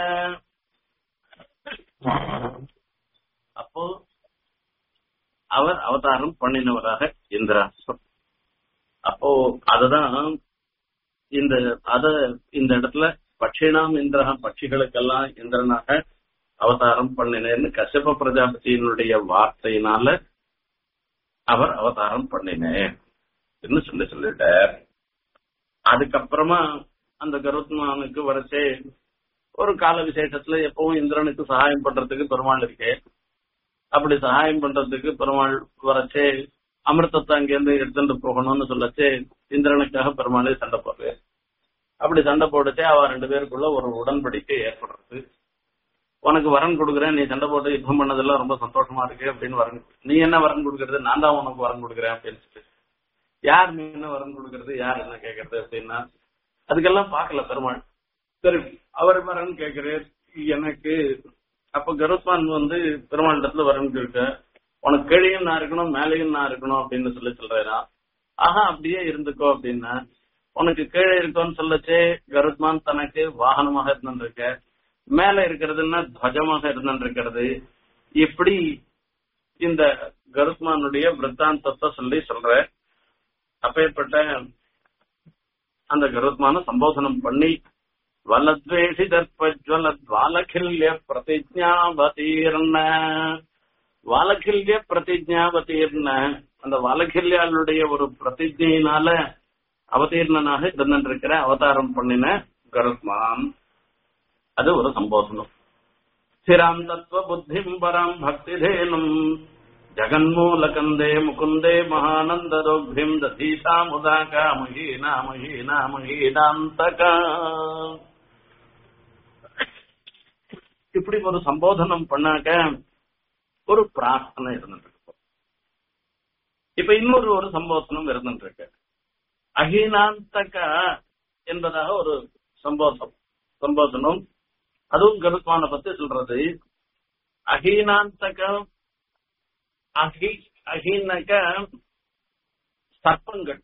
A: அப்போ அவர் அவதாரம் பண்ணினவராக இந்திராசம் அப்போ அதுதான் இந்த அத இந்த இடத்துல பட்சிணாம் இந்திரகம் பட்சிகளுக்கெல்லாம் இந்திரனாக அவதாரம் பண்ணினேன்னு கசப பிரஜாபதியினுடைய வார்த்தையினால அவர் அவதாரம் பண்ணினேன் என்று சொல்லி சொல்லிட்டார் அதுக்கப்புறமா அந்த கருத்மானுக்கு வரைச்சே ஒரு கால விசேஷத்துல எப்பவும் இந்திரனுக்கு சகாயம் பண்றதுக்கு பெருமாள் இருக்கே அப்படி சகாயம் பண்றதுக்கு பெருமாள் வரைச்சே அமிர்தத்தை அங்கேருந்து எடுத்துட்டு போகணும்னு சொல்லச்சே இந்திரனுக்காக பெருமாளே சண்டை போடுறாரு அப்படி சண்டை போட்டுச்சே அவ ரெண்டு பேருக்குள்ள ஒரு உடன்படிக்கை ஏற்படுறது உனக்கு வரன் கொடுக்குறேன் நீ சண்டை போட்டு யுத்தம் பண்ணதெல்லாம் ரொம்ப சந்தோஷமா இருக்கு அப்படின்னு வரன் நீ என்ன வரன் கொடுக்கறது நான் தான் உனக்கு வரன் கொடுக்குறேன் அப்படின்னு சொல்லிட்டு யார் நீ என்ன வரன் கொடுக்கறது யார் என்ன கேக்குறது அப்படின்னா அதுக்கெல்லாம் பார்க்கல பெருமாள் சரி அவர் வரன் கேக்குறாரு எனக்கு அப்ப கருத்மான் வந்து பெருமாள் இடத்துல வரன் கேட்க உனக்கு கீழையும் நான் இருக்கணும் மேலேயும் நான் இருக்கணும் அப்படின்னு சொல்லி சொல்றாரா ஆஹா அப்படியே இருந்துக்கோ அப்படின்னா உனக்கு கீழே இருக்கோன்னு சொல்லச்சே கருத்மான் தனக்கு வாகனமாக இருந்துருக்க மேல இருக்கிறதுன்னா துவஜமாக இருந்துருக்கிறது இப்படி இந்த கருத்மானுடைய விற்த்தாந்தத்தை சொல்லி சொல்ற அப்பேற்பட்ட அந்த கருத்மான சம்போதனம் பண்ணி வலத்வேஷி தர்பஜ்வலத்வாலகில்ய பிரதிஜாவதீர்ண வாலகில்ய பிரதிஜாவதீர்ண அந்த வாலகில்யாளுடைய ஒரு பிரதிஜையினால அவதீர்ணனாக இருந்திருக்கிற அவதாரம் பண்ணின கருத்மான் அது ஒரு சம்போதனம் ஸ்திராம் தத்துவ புத்திம் பராம் பக்திதேனும் ஜகன்மூலகந்தே முகுந்தே மகானந்தரோக்பிம் ததீசா முதாகா மகீனா மகீனா மகீனாந்தகா இப்படி ஒரு சம்போதனம் பண்ணாக்க ஒரு பிரார்த்தனை இருந்துட்டு இப்ப இன்னொரு ஒரு சம்போதனம் இருந்துட்டு இருக்கு அஹீனாந்தக என்பதாக ஒரு சம்போதம் சம்போதனம் அதுவும் கருத்மான பத்தி சொல்றது அஹீனாந்தக அஹி அஹீனக சர்ப்பங்கள்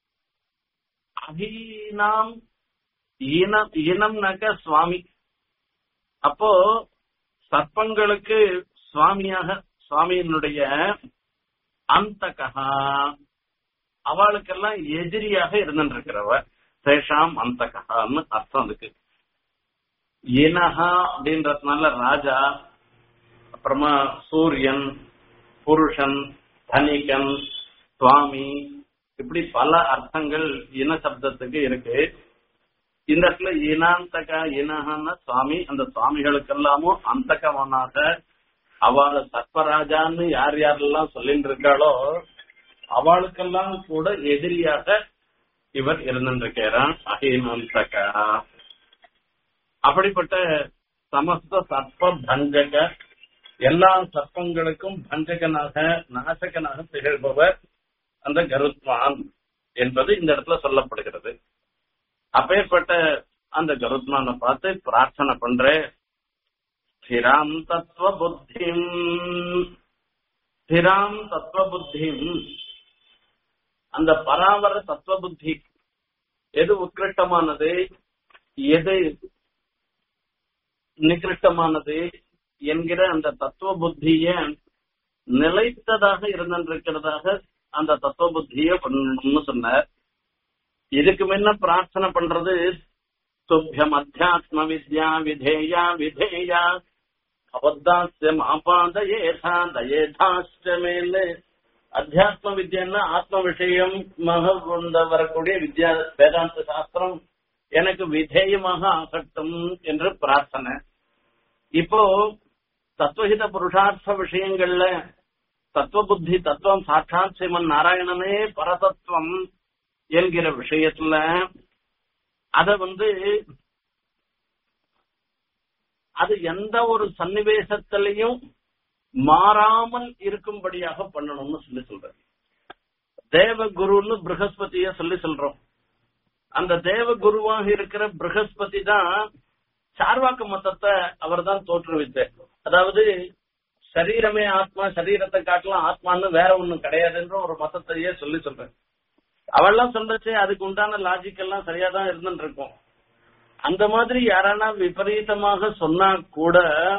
A: அஹீனாம் இனம் இனம்னாக்க சுவாமி அப்போ சர்ப்பங்களுக்கு சுவாமியாக சுவாமியினுடைய அந்தகா அவளுக்கெல்லாம் எதிரியாக இருந்துருக்கிறவ சேஷாம் அந்தகான்னு அர்த்தம் அதுக்கு இனஹா அப்படின்றதுனால ராஜா அப்புறமா சூரியன் புருஷன் தனிகன் சுவாமி இப்படி பல அர்த்தங்கள் இன சப்தத்துக்கு இருக்கு இந்த இடத்துல இனாந்தக இனகன்னா சுவாமி அந்த சுவாமிகளுக்கெல்லாமும் அந்தகவனாக அவளை சர்ப்பராஜான்னு யார் யாரெல்லாம் சொல்லிட்டு இருக்காளோ அவளுக்கெல்லாம் கூட எதிரியாக இவர் இருந்திருக்கிறான் அஹிமந்தகா அப்படிப்பட்ட சமஸ்த சர்ப்ப பஞ்சக எல்லா சர்ப்பங்களுக்கும் பஞ்சகனாக நாசகனாக திகழ்பவர் அந்த கருத்மான் என்பது இந்த இடத்துல சொல்லப்படுகிறது அப்பேற்பட்ட அந்த கருத்மானை பார்த்து பிரார்த்தனை பண்றேன் ஸ்திராம் தத்துவ புத்திம் ஸ்திராம் தத்துவ புத்திம் அந்த பராமர தத்துவ புத்தி எது உத்கிருஷ்டமானது எது நிகிருஷ்டமானது என்கிற அந்த தத்துவ புத்திய நிலைத்ததாக இருந்திருக்கிறதாக அந்த தத்துவ புத்திய பண்ணணும்னு சொன்னார் இதுக்கு முன்ன பிரார்த்தனை பண்றது துப்பியம் அத்தியாத்ம வித்யா விதேயா விதேயா அவத்தாஸ்யம் ஆபாதயேதா தயேதாஷ்டமேன்னு அத்தியாத்ம வித்யன்னா ஆத்ம விஷயம் கொண்ட வரக்கூடிய வித்யா வேதாந்த சாஸ்திரம் எனக்கு விதேயமாக ஆகட்டும் என்று பிரார்த்தனை இப்போ தத்துவஹித புருஷார்த்த விஷயங்கள்ல தத்துவ புத்தி தத்துவம் சாட்சாத் சிவன் நாராயணனே பரதத்துவம் என்கிற விஷயத்துல அத வந்து அது எந்த ஒரு சன்னிவேசத்திலையும் மாறாமல் இருக்கும்படியாக பண்ணணும்னு சொல்லி சொல்றாரு தேவ குருன்னு பிரகஸ்பதிய சொல்லி சொல்றோம் அந்த தேவ குருவாக இருக்கிற பிரகஸ்பதி தான் சார்வாக்க மதத்தை அவர் தான் தோற்றுவித்தார் அதாவது சரீரமே ஆத்மா சரீரத்தை காட்டலாம் ஆத்மான்னு வேற ஒண்ணும் கிடையாதுன்ற ஒரு மதத்தையே சொல்லி சொல்றேன் அவெல்லாம் சொல்றச்சே அதுக்கு உண்டான லாஜிக் எல்லாம் சரியா தான் இருந்துட்டு இருக்கும் அந்த மாதிரி யாரானா விபரீதமாக சொன்னா கூட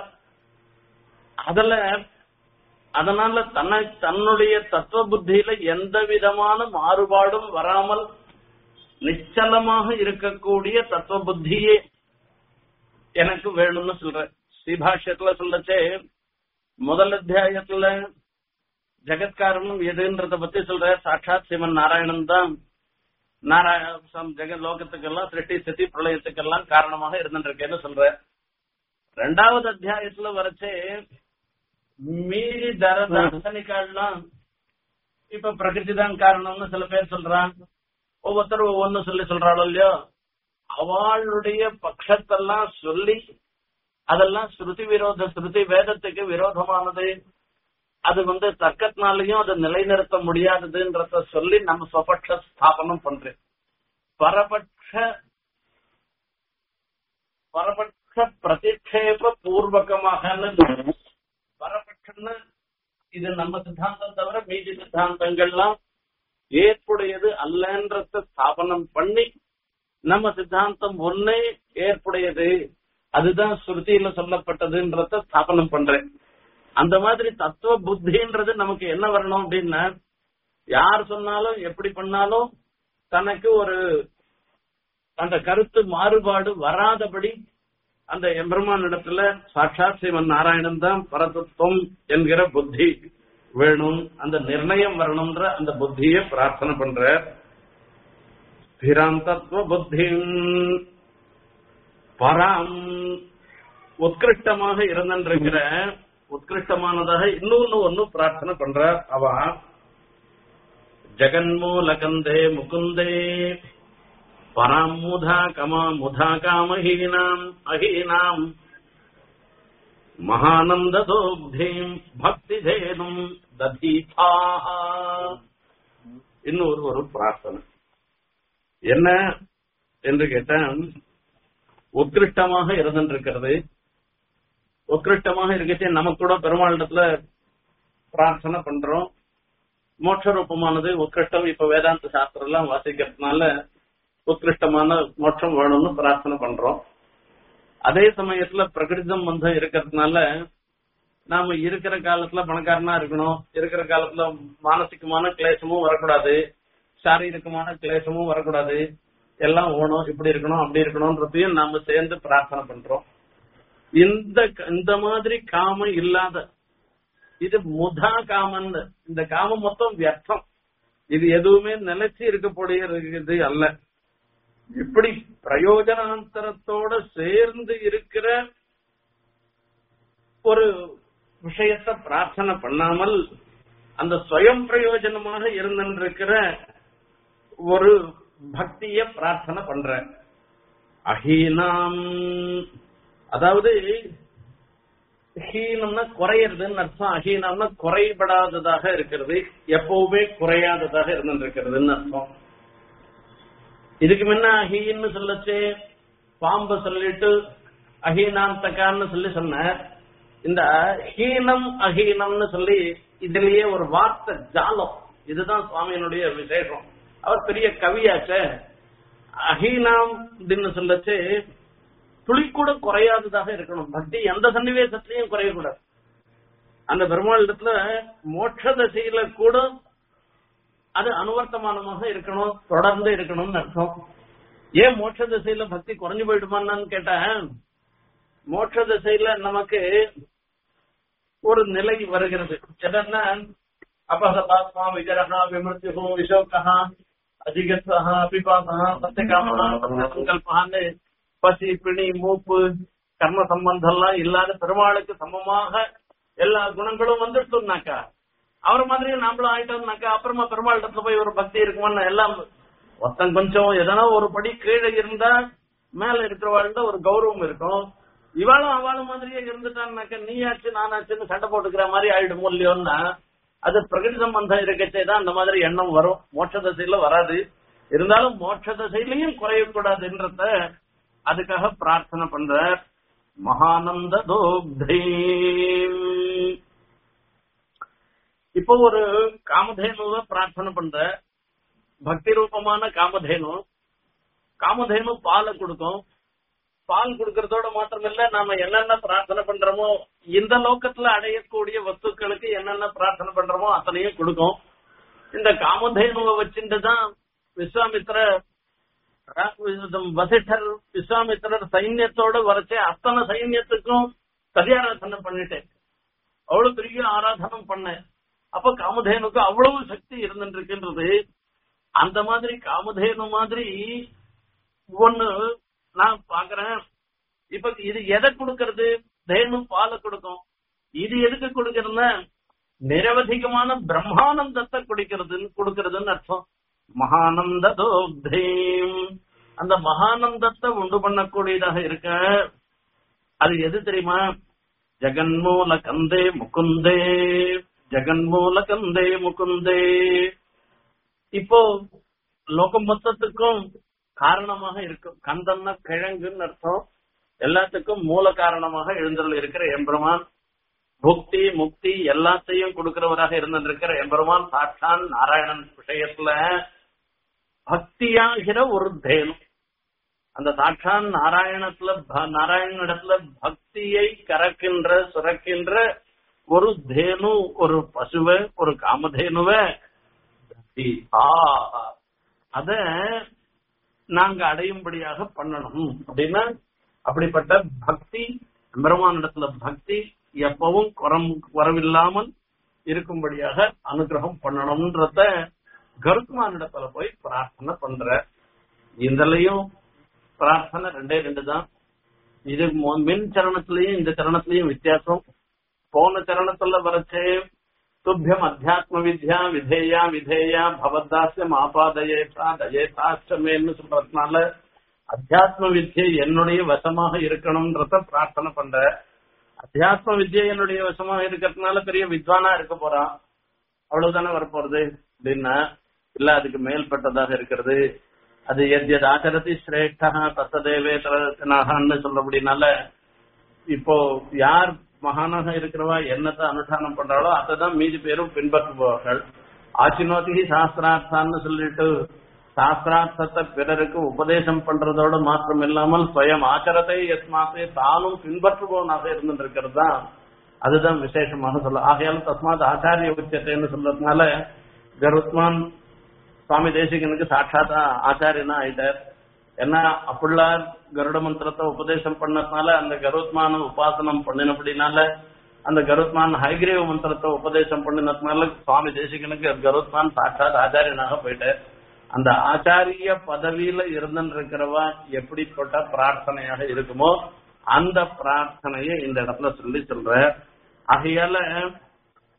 A: அதுல அதனால தன்னை தன்னுடைய தத்துவ புத்தியில எந்த விதமான மாறுபாடும் வராமல் நிச்சலமாக இருக்கக்கூடிய தத்துவ புத்தியே எனக்கு வேணும்னு சொல்ற ஸ்ரீபாஷ்யத்துல சொல்லச்சே முதல் அத்தியாயத்துல ஜெகத்காரணம் எதுன்றத பத்தி சொல்ற சாட்சாத் சிவன் நாராயணன் தான் நாராயண ஜெகத் லோகத்துக்கெல்லாம் சிருஷ்டி ஸ்திதி பிரளயத்துக்கெல்லாம் காரணமாக இருந்துருக்கேன்னு சொல்ற ரெண்டாவது அத்தியாயத்துல வரைச்சே மீறி தர தார்சனிக்காலாம் இப்ப பிரகிருதி தான் காரணம்னு சில பேர் சொல்றான் ஒவ்வொருத்தரும் ஒவ்வொன்னு சொல்லி சொல்றாளோ இல்லையோ அவளுடைய பட்சத்தெல்லாம் சொல்லி அதெல்லாம் ஸ்ருதி விரோத ஸ்ருதி வேதத்துக்கு விரோதமானது அது வந்து தர்க்கத்தினாலையும் அதை நிலைநிறுத்த முடியாததுன்றத சொல்லி நம்ம ஸ்வபட்ச ஸ்தாபனம் பண்றேன் பரபட்ச பரபட்ச பிரதிஷேப பூர்வகமாக பரபட்சம்னு இது நம்ம சித்தாந்தம் தவிர மீதி சித்தாந்தங்கள்லாம் ஏற்புடையது அல்லன்றத ஸ்தாபனம் பண்ணி நம்ம சித்தாந்தம் ஒன்னே ஏற்புடையது அதுதான் ஸ்ருதியில சொல்லப்பட்டதுன்றத ஸ்தாபனம் பண்றேன் அந்த மாதிரி தத்துவ புத்தின்றது நமக்கு என்ன வரணும் அப்படின்னா யார் சொன்னாலும் எப்படி பண்ணாலும் தனக்கு ஒரு அந்த கருத்து மாறுபாடு வராதபடி அந்த எம்பெருமான் இடத்துல சாட்சாத் சிவன் நாராயணன் தான் பரதத்துவம் என்கிற புத்தி வேணும் அந்த நிர்ணயம் வரணும்ன்ற அந்த புத்தியை பிரார்த்தனை பண்ற ஸ்திராம் தத்துவ புத்தி பராம் உத்கிருஷ்டமாக இருந்திருக்கிற உத்கிருஷ்டமானதாக இன்னொன்னு ஒன்னு பிரார்த்தனை பண்ற அவ ஜெகன்மூலகந்தே முகுந்தே பராம் முதா கமா முதா காமஹீனாம் அஹீனாம் மகானந்ததோப்தீம் பக்தி தேனும் ததீதாக இன்னொரு ஒரு பிரார்த்தனை என்ன என்று கேட்டால் உத்கிருஷ்டமாக இருந்திருக்கிறது உத்கிருஷ்டமாக இருக்கச்சே நமக்கு கூட பெருமாளிடத்துல பிரார்த்தனை பண்றோம் மோட்ச ரூபமானது உத்கிருஷ்டம் இப்ப வேதாந்த சாஸ்திரம் எல்லாம் வாசிக்கிறதுனால உத்கிருஷ்டமான மோட்சம் வேணும்னு பிரார்த்தனை பண்றோம் அதே சமயத்துல பிரகிருதி சம்பந்தம் இருக்கிறதுனால நாம இருக்கிற காலத்துல பணக்காரனா இருக்கணும் இருக்கிற காலத்துல மானசிகமான கிளேசமும் வரக்கூடாது சாரீரிகமான கிளேசமும் வரக்கூடாது எல்லாம் ஓணும் இப்படி இருக்கணும் அப்படி இருக்கணும்ன்றதையும் நாம சேர்ந்து பிரார்த்தனை பண்றோம் இந்த இந்த மாதிரி காமம் இல்லாத இது முதா காமன் இந்த காமம் மொத்தம் வியர்த்தம் இது எதுவுமே நிலைச்சு இருக்கக்கூடியது அல்ல இப்படி பிரயோஜனாந்தரத்தோட சேர்ந்து இருக்கிற ஒரு விஷயத்த பிரார்த்தனை பண்ணாமல் அந்த ஸ்வயம் பிரயோஜனமாக இருந்திருக்கிற ஒரு பக்திய பிரார்த்தனை பண்ற அஹீனாம் அதாவது ஹீனம்னா குறையிறதுன்னு அர்த்தம் அஹீனம்னா குறைபடாததாக இருக்கிறது எப்பவுமே குறையாததாக இருந்திருக்கிறதுன்னு அர்த்தம் இதுக்கு முன்ன அஹீன்னு சொல்லச்சு பாம்பு சொல்லிட்டு அஹீனாந்தகான்னு சொல்லி சொன்ன இந்த ஹீனம் அஹீனம்னு சொல்லி இதுலயே ஒரு வார்த்தை ஜாலம் இதுதான் சுவாமியினுடைய விசேஷம் அவர் பெரிய கவியாச்ச அஹீனாம் அப்படின்னு சொல்லச்சு துளி கூட குறையாததாக இருக்கணும் பக்தி எந்த சன்னிவேசத்திலையும் குறையக்கூடாது அந்த பெருமாள் இடத்துல மோட்ச தசையில கூட அது அனுவர்த்தமானமாக இருக்கணும் தொடர்ந்து இருக்கணும்னு அர்த்தம் ஏன் மோட்ச திசையில பக்தி குறைஞ்சு போயிடுமான்னு கேட்டேன் மோட்ச திசையில நமக்கு ஒரு நிலை வருகிறது என்னன்னா அபகதாத்மா விஜரகா விமிருத்தியோ விசோகா அதிகத்தா அபிபாசா சத்தியகாமனா சங்கல்பான்னு பசி பிணி மூப்பு கர்ம சம்பந்தம் எல்லாம் இல்லாத பெருமாளுக்கு சமமாக எல்லா குணங்களும் வந்துட்டுனாக்கா அவர் மாதிரியே நாமளும் ஆயிட்டோம்னாக்கா அப்புறமா பெருமாள் இடத்துல போய் ஒரு பக்தி இருக்குமான்னு எல்லாம் ஒருத்தன் கொஞ்சம் எதனா ஒரு படி கீழே இருந்தா மேல இருக்கிறவாள்கிட்ட ஒரு கௌரவம் இருக்கும் இவாளும் அவளும் மாதிரியே இருந்துட்டான்னாக்க நீயாச்சு நானாச்சுன்னு சண்டை போட்டுக்கிற மாதிரி ஆயிடுமோ இல்லையோன்னா அது பிரகடி சம்பந்தம் இருக்கச்சே தான் அந்த மாதிரி எண்ணம் வரும் மோட்ச தசையில வராது இருந்தாலும் மோட்ச தசையிலையும் குறையக்கூடாதுன்றத அதுக்காக பிரார்த்தனை பண்ற மகானந்த இப்போ ஒரு காமதேனுவ பிரார்த்தனை பண்ற பக்தி ரூபமான காமதேனு காமதேனு பாலை கொடுக்கும் பால் கொடுக்கறதோட மாத்திரமில்ல நாம என்னென்ன பிரார்த்தனை பண்றோமோ இந்த லோக்கத்துல அடையக்கூடிய வஸ்துக்களுக்கு என்னென்ன பிரார்த்தனை பண்றோமோ அத்தனையும் கொடுக்கும் இந்த காமதேனுவை வச்சுட்டு தான் விஸ்வாமித்திர வசிஷ்டர் விஸ்வாமித்திரர் சைன்யத்தோட வரைச்சே அத்தனை சைன்யத்துக்கும் சதியாராதனை பண்ணிட்டேன் அவ்வளவு பெரிய ஆராதனம் பண்ணேன் அப்ப காமதேனுக்கு அவ்வளவு சக்தி இருந்துருக்குன்றது அந்த மாதிரி காமதேனு மாதிரி ஒண்ணு நான் பாக்குறேன் இப்ப இது எதை கொடுக்கறது தேனு பாலை கொடுக்கும் இது எதுக்கு கொடுக்கறதுன்னா நிரவதிகமான பிரம்மானந்தத்தை குடிக்கிறதுன்னு கொடுக்கறதுன்னு அர்த்தம் மகானந்த தோப்தேம் அந்த மகானந்தத்தை உண்டு பண்ணக்கூடியதாக இருக்க அது எது தெரியுமா ஜெகன்மூல கந்தே முகுந்தே ஜெகன்மூல கந்தே முகுந்தே இப்போ லோகம் மொத்தத்துக்கும் காரணமாக இருக்கும் கந்தன்னா கிழங்குன்னு அர்த்தம் எல்லாத்துக்கும் மூல காரணமாக எழுந்தருள் இருக்கிற எம்பெருமான் புக்தி முக்தி எல்லாத்தையும் கொடுக்கிறவராக இருந்திருக்கிற எம்பெருமான் சாட்சான் நாராயணன் விஷயத்துல பக்தியாகிற ஒரு தேனு அந்த சாட்சான் நாராயணத்துல நாராயணனிடத்துல பக்தியை கறக்கின்ற சுரக்கின்ற ஒரு தேனு ஒரு பசுவை ஒரு காமதேனுவ அத நாங்க அடையும்படியாக பண்ணணும் அப்படின்னா அப்படிப்பட்ட பக்தி பெருமானிடத்துல பக்தி எப்பவும் குறம் குறவில்லாமல் இருக்கும்படியாக அனுகிரகம் பண்ணணும்ன்றத கருத்மானிடத்துல போய் பிரார்த்தனை பண்ற இதுலயும் பிரார்த்தனை ரெண்டே ரெண்டு தான் இது மின் சரணத்திலையும் இந்த சரணத்திலையும் வித்தியாசம் போன சரணத்துல வரைச்சே துப்பியம் அத்தியாத்ம வித்யா விதேயா விதேயா பவத்தாசியம் ஆபாதயேதா தயேதாஷ்டமேன்னு சொல்றதுனால அத்தியாத்ம வித்யை என்னுடைய வசமாக இருக்கணும்ன்றத பிரார்த்தனை பண்ற அத்தியாத்ம வித்யை என்னுடைய வசமாக இருக்கிறதுனால பெரிய வித்வானா இருக்க போறான் அவ்வளவுதானே வரப்போறது அப்படின்னா இல்ல அதுக்கு மேல்பட்டதாக இருக்கிறது அது எத் எத் ஆச்சரதி சிரேஷ்டா தத்ததேவே தரனாகன்னு சொல்லப்படினால இப்போ யார் மகானாக இருக்கிறவா என்னத்தை அனுஷ்டானம் பண்றாளோ அதை தான் மீதி பேரும் பின்பற்றுபவர்கள் ஆச்சினோதி சாஸ்திரார்த்தான்னு சொல்லிட்டு சாஸ்திரார்த்தத்தை பிறருக்கு உபதேசம் பண்றதோட மாத்திரம் இல்லாமல் சுயம் ஆச்சரத்தை எஸ்மாத்தே தானும் பின்பற்றுபவனாக இருந்துருக்கிறது தான் அதுதான் விசேஷமாக சொல்ல ஆகையால் தஸ்மாத் ஆச்சாரிய உச்சத்தைன்னு சொல்றதுனால கருத்மான் சுவாமி தேசிகனுக்கு சாட்சாத்தா ஆச்சாரியனா ஆயிட்டார் ஏன்னா அப்புள்ளார் கருட மந்திரத்தை உபதேசம் பண்ணதுனால அந்த கருத்மான உபாசனம் பண்ணினபடினால அந்த கருத்மான் ஹைகிரீவ மந்திரத்தை உபதேசம் பண்ணினதுனால சுவாமி தேசிகனுக்கு கருத்மான் சாட்சாத் ஆச்சாரியனாக போயிட்டார் அந்த ஆச்சாரிய பதவியில இருந்திருக்கிறவா எப்படிப்பட்ட பிரார்த்தனையாக இருக்குமோ அந்த பிரார்த்தனையை இந்த இடத்துல சொல்லி சொல்ற ஆகையால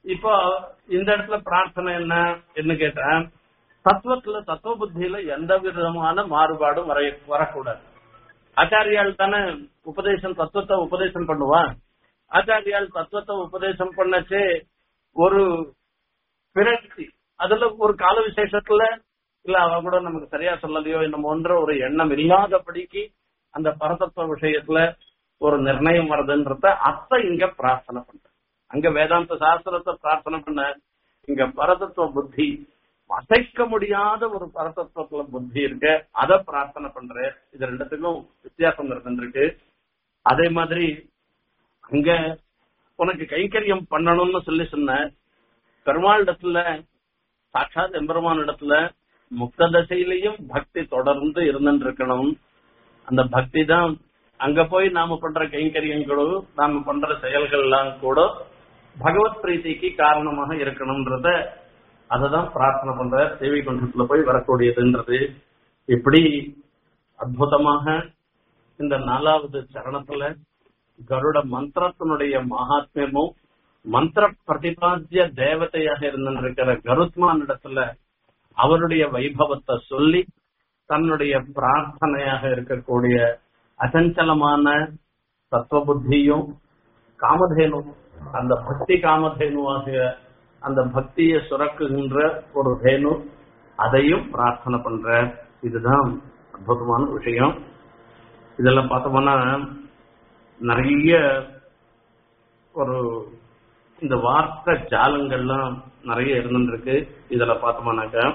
A: இப்போ இந்த இடத்துல பிரார்த்தனை என்ன என்ன கேட்டேன் தத்துவத்துல தத்துவ புத்தியில எந்த விதமான மாறுபாடும் வர வரக்கூடாது ஆச்சாரியால் தானே உபதேசம் தத்துவத்தை உபதேசம் பண்ணுவான் ஆச்சாரியால் தத்துவத்தை உபதேசம் பண்ணச்சு ஒரு பிறகு அதுல ஒரு கால விசேஷத்துல இல்ல அவ கூட நமக்கு சரியா சொல்லலையோ என்னமோன்ற ஒரு எண்ணம் இல்லாதபடிக்கு அந்த பரதத்துவ விஷயத்துல ஒரு நிர்ணயம் வருதுன்றத அத்தை இங்க பிரார்த்தனை பண்ற அங்க வேதாந்த சாஸ்திரத்தை பிரார்த்தனை பண்ண இங்க பரதத்துவ புத்தி அசைக்க முடியாத ஒரு பரதத்துவத்துல புத்தி இருக்கு அதை பிரார்த்தனை பண்ற இது ரெண்டுத்துக்கும் வித்தியாசம் இருந்துருக்கு அதே மாதிரி அங்க உனக்கு கைங்கரியம் பண்ணணும்னு சொல்லி சொன்ன பெருமாளிடத்துல சாட்சாத் எம்பெருமான் இடத்துல முக்த தசையிலையும் பக்தி தொடர்ந்து இருந்துட்டு இருக்கணும் அந்த பக்தி தான் அங்க போய் நாம பண்ற கைங்கரியங்களும் நாம பண்ற செயல்கள் எல்லாம் கூட பகவத் பிரீத்திக்கு காரணமாக இருக்கணும்ன்றத அததான் பிரார்த்தனை பண்ற சேவை குண்டத்துல போய் வரக்கூடியதுன்றது இப்படி அற்புதமாக இந்த நாலாவது சரணத்துல கருட மந்திரத்தினுடைய மகாத்மியமும் மந்திர பிரதிபாத்திய தேவதையாக இருந்திருக்கிற கருத்மான் இடத்துல அவருடைய வைபவத்தை சொல்லி தன்னுடைய பிரார்த்தனையாக இருக்கக்கூடிய அசஞ்சலமான தத்துவ புத்தியும் காமதேனு அந்த பக்தி காமதேனுவாகிய அந்த பக்தியை சுரக்குகின்ற ஒரு தேனு அதையும் பிரார்த்தனை பண்ற இதுதான் அற்புதமான விஷயம் இதெல்லாம் பார்த்தோம்னா நிறைய ஒரு இந்த வார்த்தை ஜாலங்கள்லாம் நிறைய இருந்துருக்கு இதுல பார்த்தோம்னாக்கா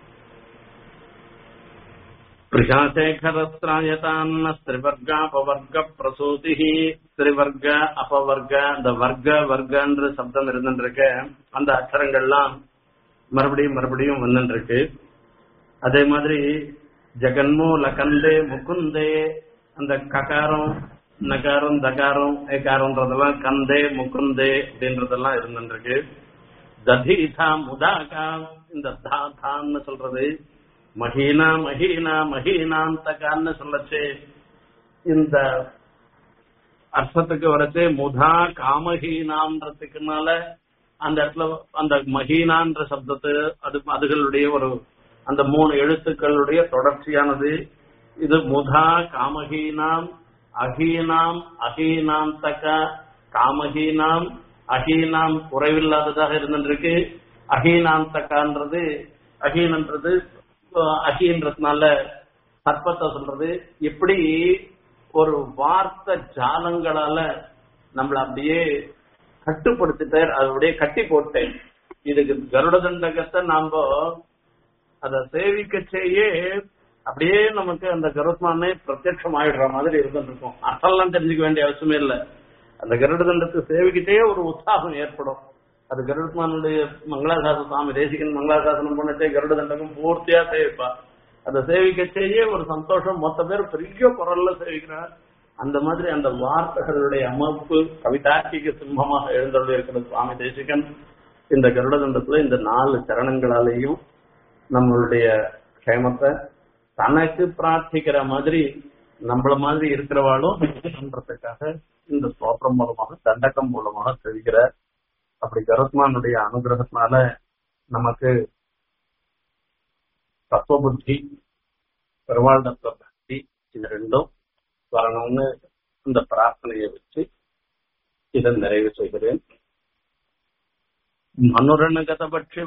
A: பிரசாசேகரஸ்திராயதான்ன ஸ்திரிவர்காபவர்க பிரசூதி ஸ்திரிவர்க அபவர்க இந்த வர்க்க வர்க்கன்ற சப்தம் இருந்துருக்க அந்த அக்ஷரங்கள்லாம் மறுபடியும் மறுபடியும் வந்துருக்கு அதே மாதிரி ஜெகன்மூல கந்தே முகுந்தே அந்த ககாரம் நகாரம் தகாரம் ஏகாரம்ன்றதெல்லாம் கந்தே முகுந்தே அப்படின்றதெல்லாம் இருந்துருக்கு ததீதா முதாகா இந்த தா தான்னு சொல்றது மஹீனா மஹீனா மஹீனாந்தகான்னு சொல்லச்சு இந்த அர்த்தத்துக்கு வரச்சு முதா காமஹீனான்றதுக்குனால அந்த இடத்துல அந்த மஹீனான்ற சப்தத்து அது அதுகளுடைய ஒரு அந்த மூணு எழுத்துக்களுடைய தொடர்ச்சியானது இது முதா காமஹீனாம் அஹீனாம் அஹீனாந்தக காமஹீனாம் அஹீனாம் குறைவில்லாததாக இருந்திருக்கு அஹீனாந்தகான்றது அஹீனன்றது அஹின்றதுனால சர்ப்பத்தை சொல்றது இப்படி ஒரு வார்த்தை ஜாலங்களால நம்மள அப்படியே கட்டுப்படுத்திட்டார் அப்படியே கட்டி போட்டேன் இதுக்கு கருட தண்டகத்தை நாம அத சேவிக்கச்சேயே அப்படியே நமக்கு அந்த கருத்மானே பிரத்யட்சம் ஆயிடுற மாதிரி இருந்துருக்கும் அசல்லாம் தெரிஞ்சுக்க வேண்டிய அவசியமே இல்லை அந்த கருட தண்டத்தை சேவிக்கிட்டே ஒரு உற்சாகம் ஏற்படும் அது கருடத்மானுடைய மங்களாசாசன சுவாமி தேசிகன் மங்களாசாசனம் பண்ணச்சே கருட தண்டகம் பூர்த்தியா சேவிப்பா அதை சேவிக்கச்சேயே ஒரு சந்தோஷம் மொத்த பேர் பெரிய குரல்ல சேவிக்கிறார் அந்த மாதிரி அந்த வார்த்தைகளுடைய அமைப்பு கவிதார்க்கிக சிம்மமாக எழுந்தருள் இருக்கிற சுவாமி தேசிகன் இந்த கருட தண்டத்துல இந்த நாலு சரணங்களாலேயும் நம்மளுடைய க்ஷேமத்தை தனக்கு பிரார்த்திக்கிற மாதிரி நம்மள மாதிரி இருக்கிறவாளும் பண்றதுக்காக இந்த ஸ்தோத்திரம் மூலமாக தண்டகம் மூலமாக தெரிகிறார் அப்படி கருத்மானுடைய அனுகிரகத்தினால நமக்கு தத்துவ புத்தி பெருமாள் தத்துவ பக்தி இது ரெண்டும் வரணும்னு இந்த பிரார்த்தனையை வச்சு இதை நிறைவு செய்கிறேன் மனுரணகத பட்சி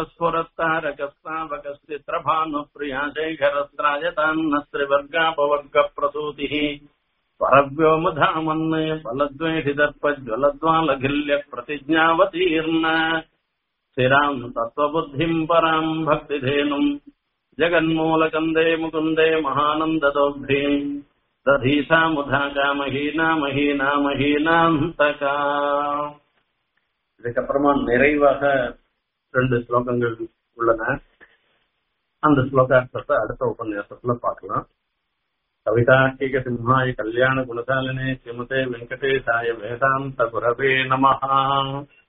A: வக்ரஸ்புரத்தாரகஸ்தாவகஸ்தித்ரபானு பிரியா சேகரஸ்ராயதான்ன ஸ்ரீவர்காபவர்க பிரசூதி பரவ்யோமதாமன் பலத்வேஷிதர்பஜ்வலத்வாலகில்ய பிரதிஜாவதீர்ண ஸ்திராம் தத்துவபுத்திம் பராம் பக்திதேனும் ஜகன்மூலகந்தே முகுந்தே மகானந்ததோப்தீம் ததீசா முதாகா மஹீனா மஹீனா மஹீனாந்தகா இதுக்கப்புறமா நிறைவாக ரெண்டு ஸ்லோகங்கள் உள்ளன அந்த ஸ்லோகார்த்தத்தை அடுத்த உபன்யாசத்துல பார்க்கலாம் கவிதார்க்கிக சிம்ஹாய கல்யாண குணசாலினே ஸ்ரீமதே வெங்கடேசாய வேதாந்த குரவே நமஹா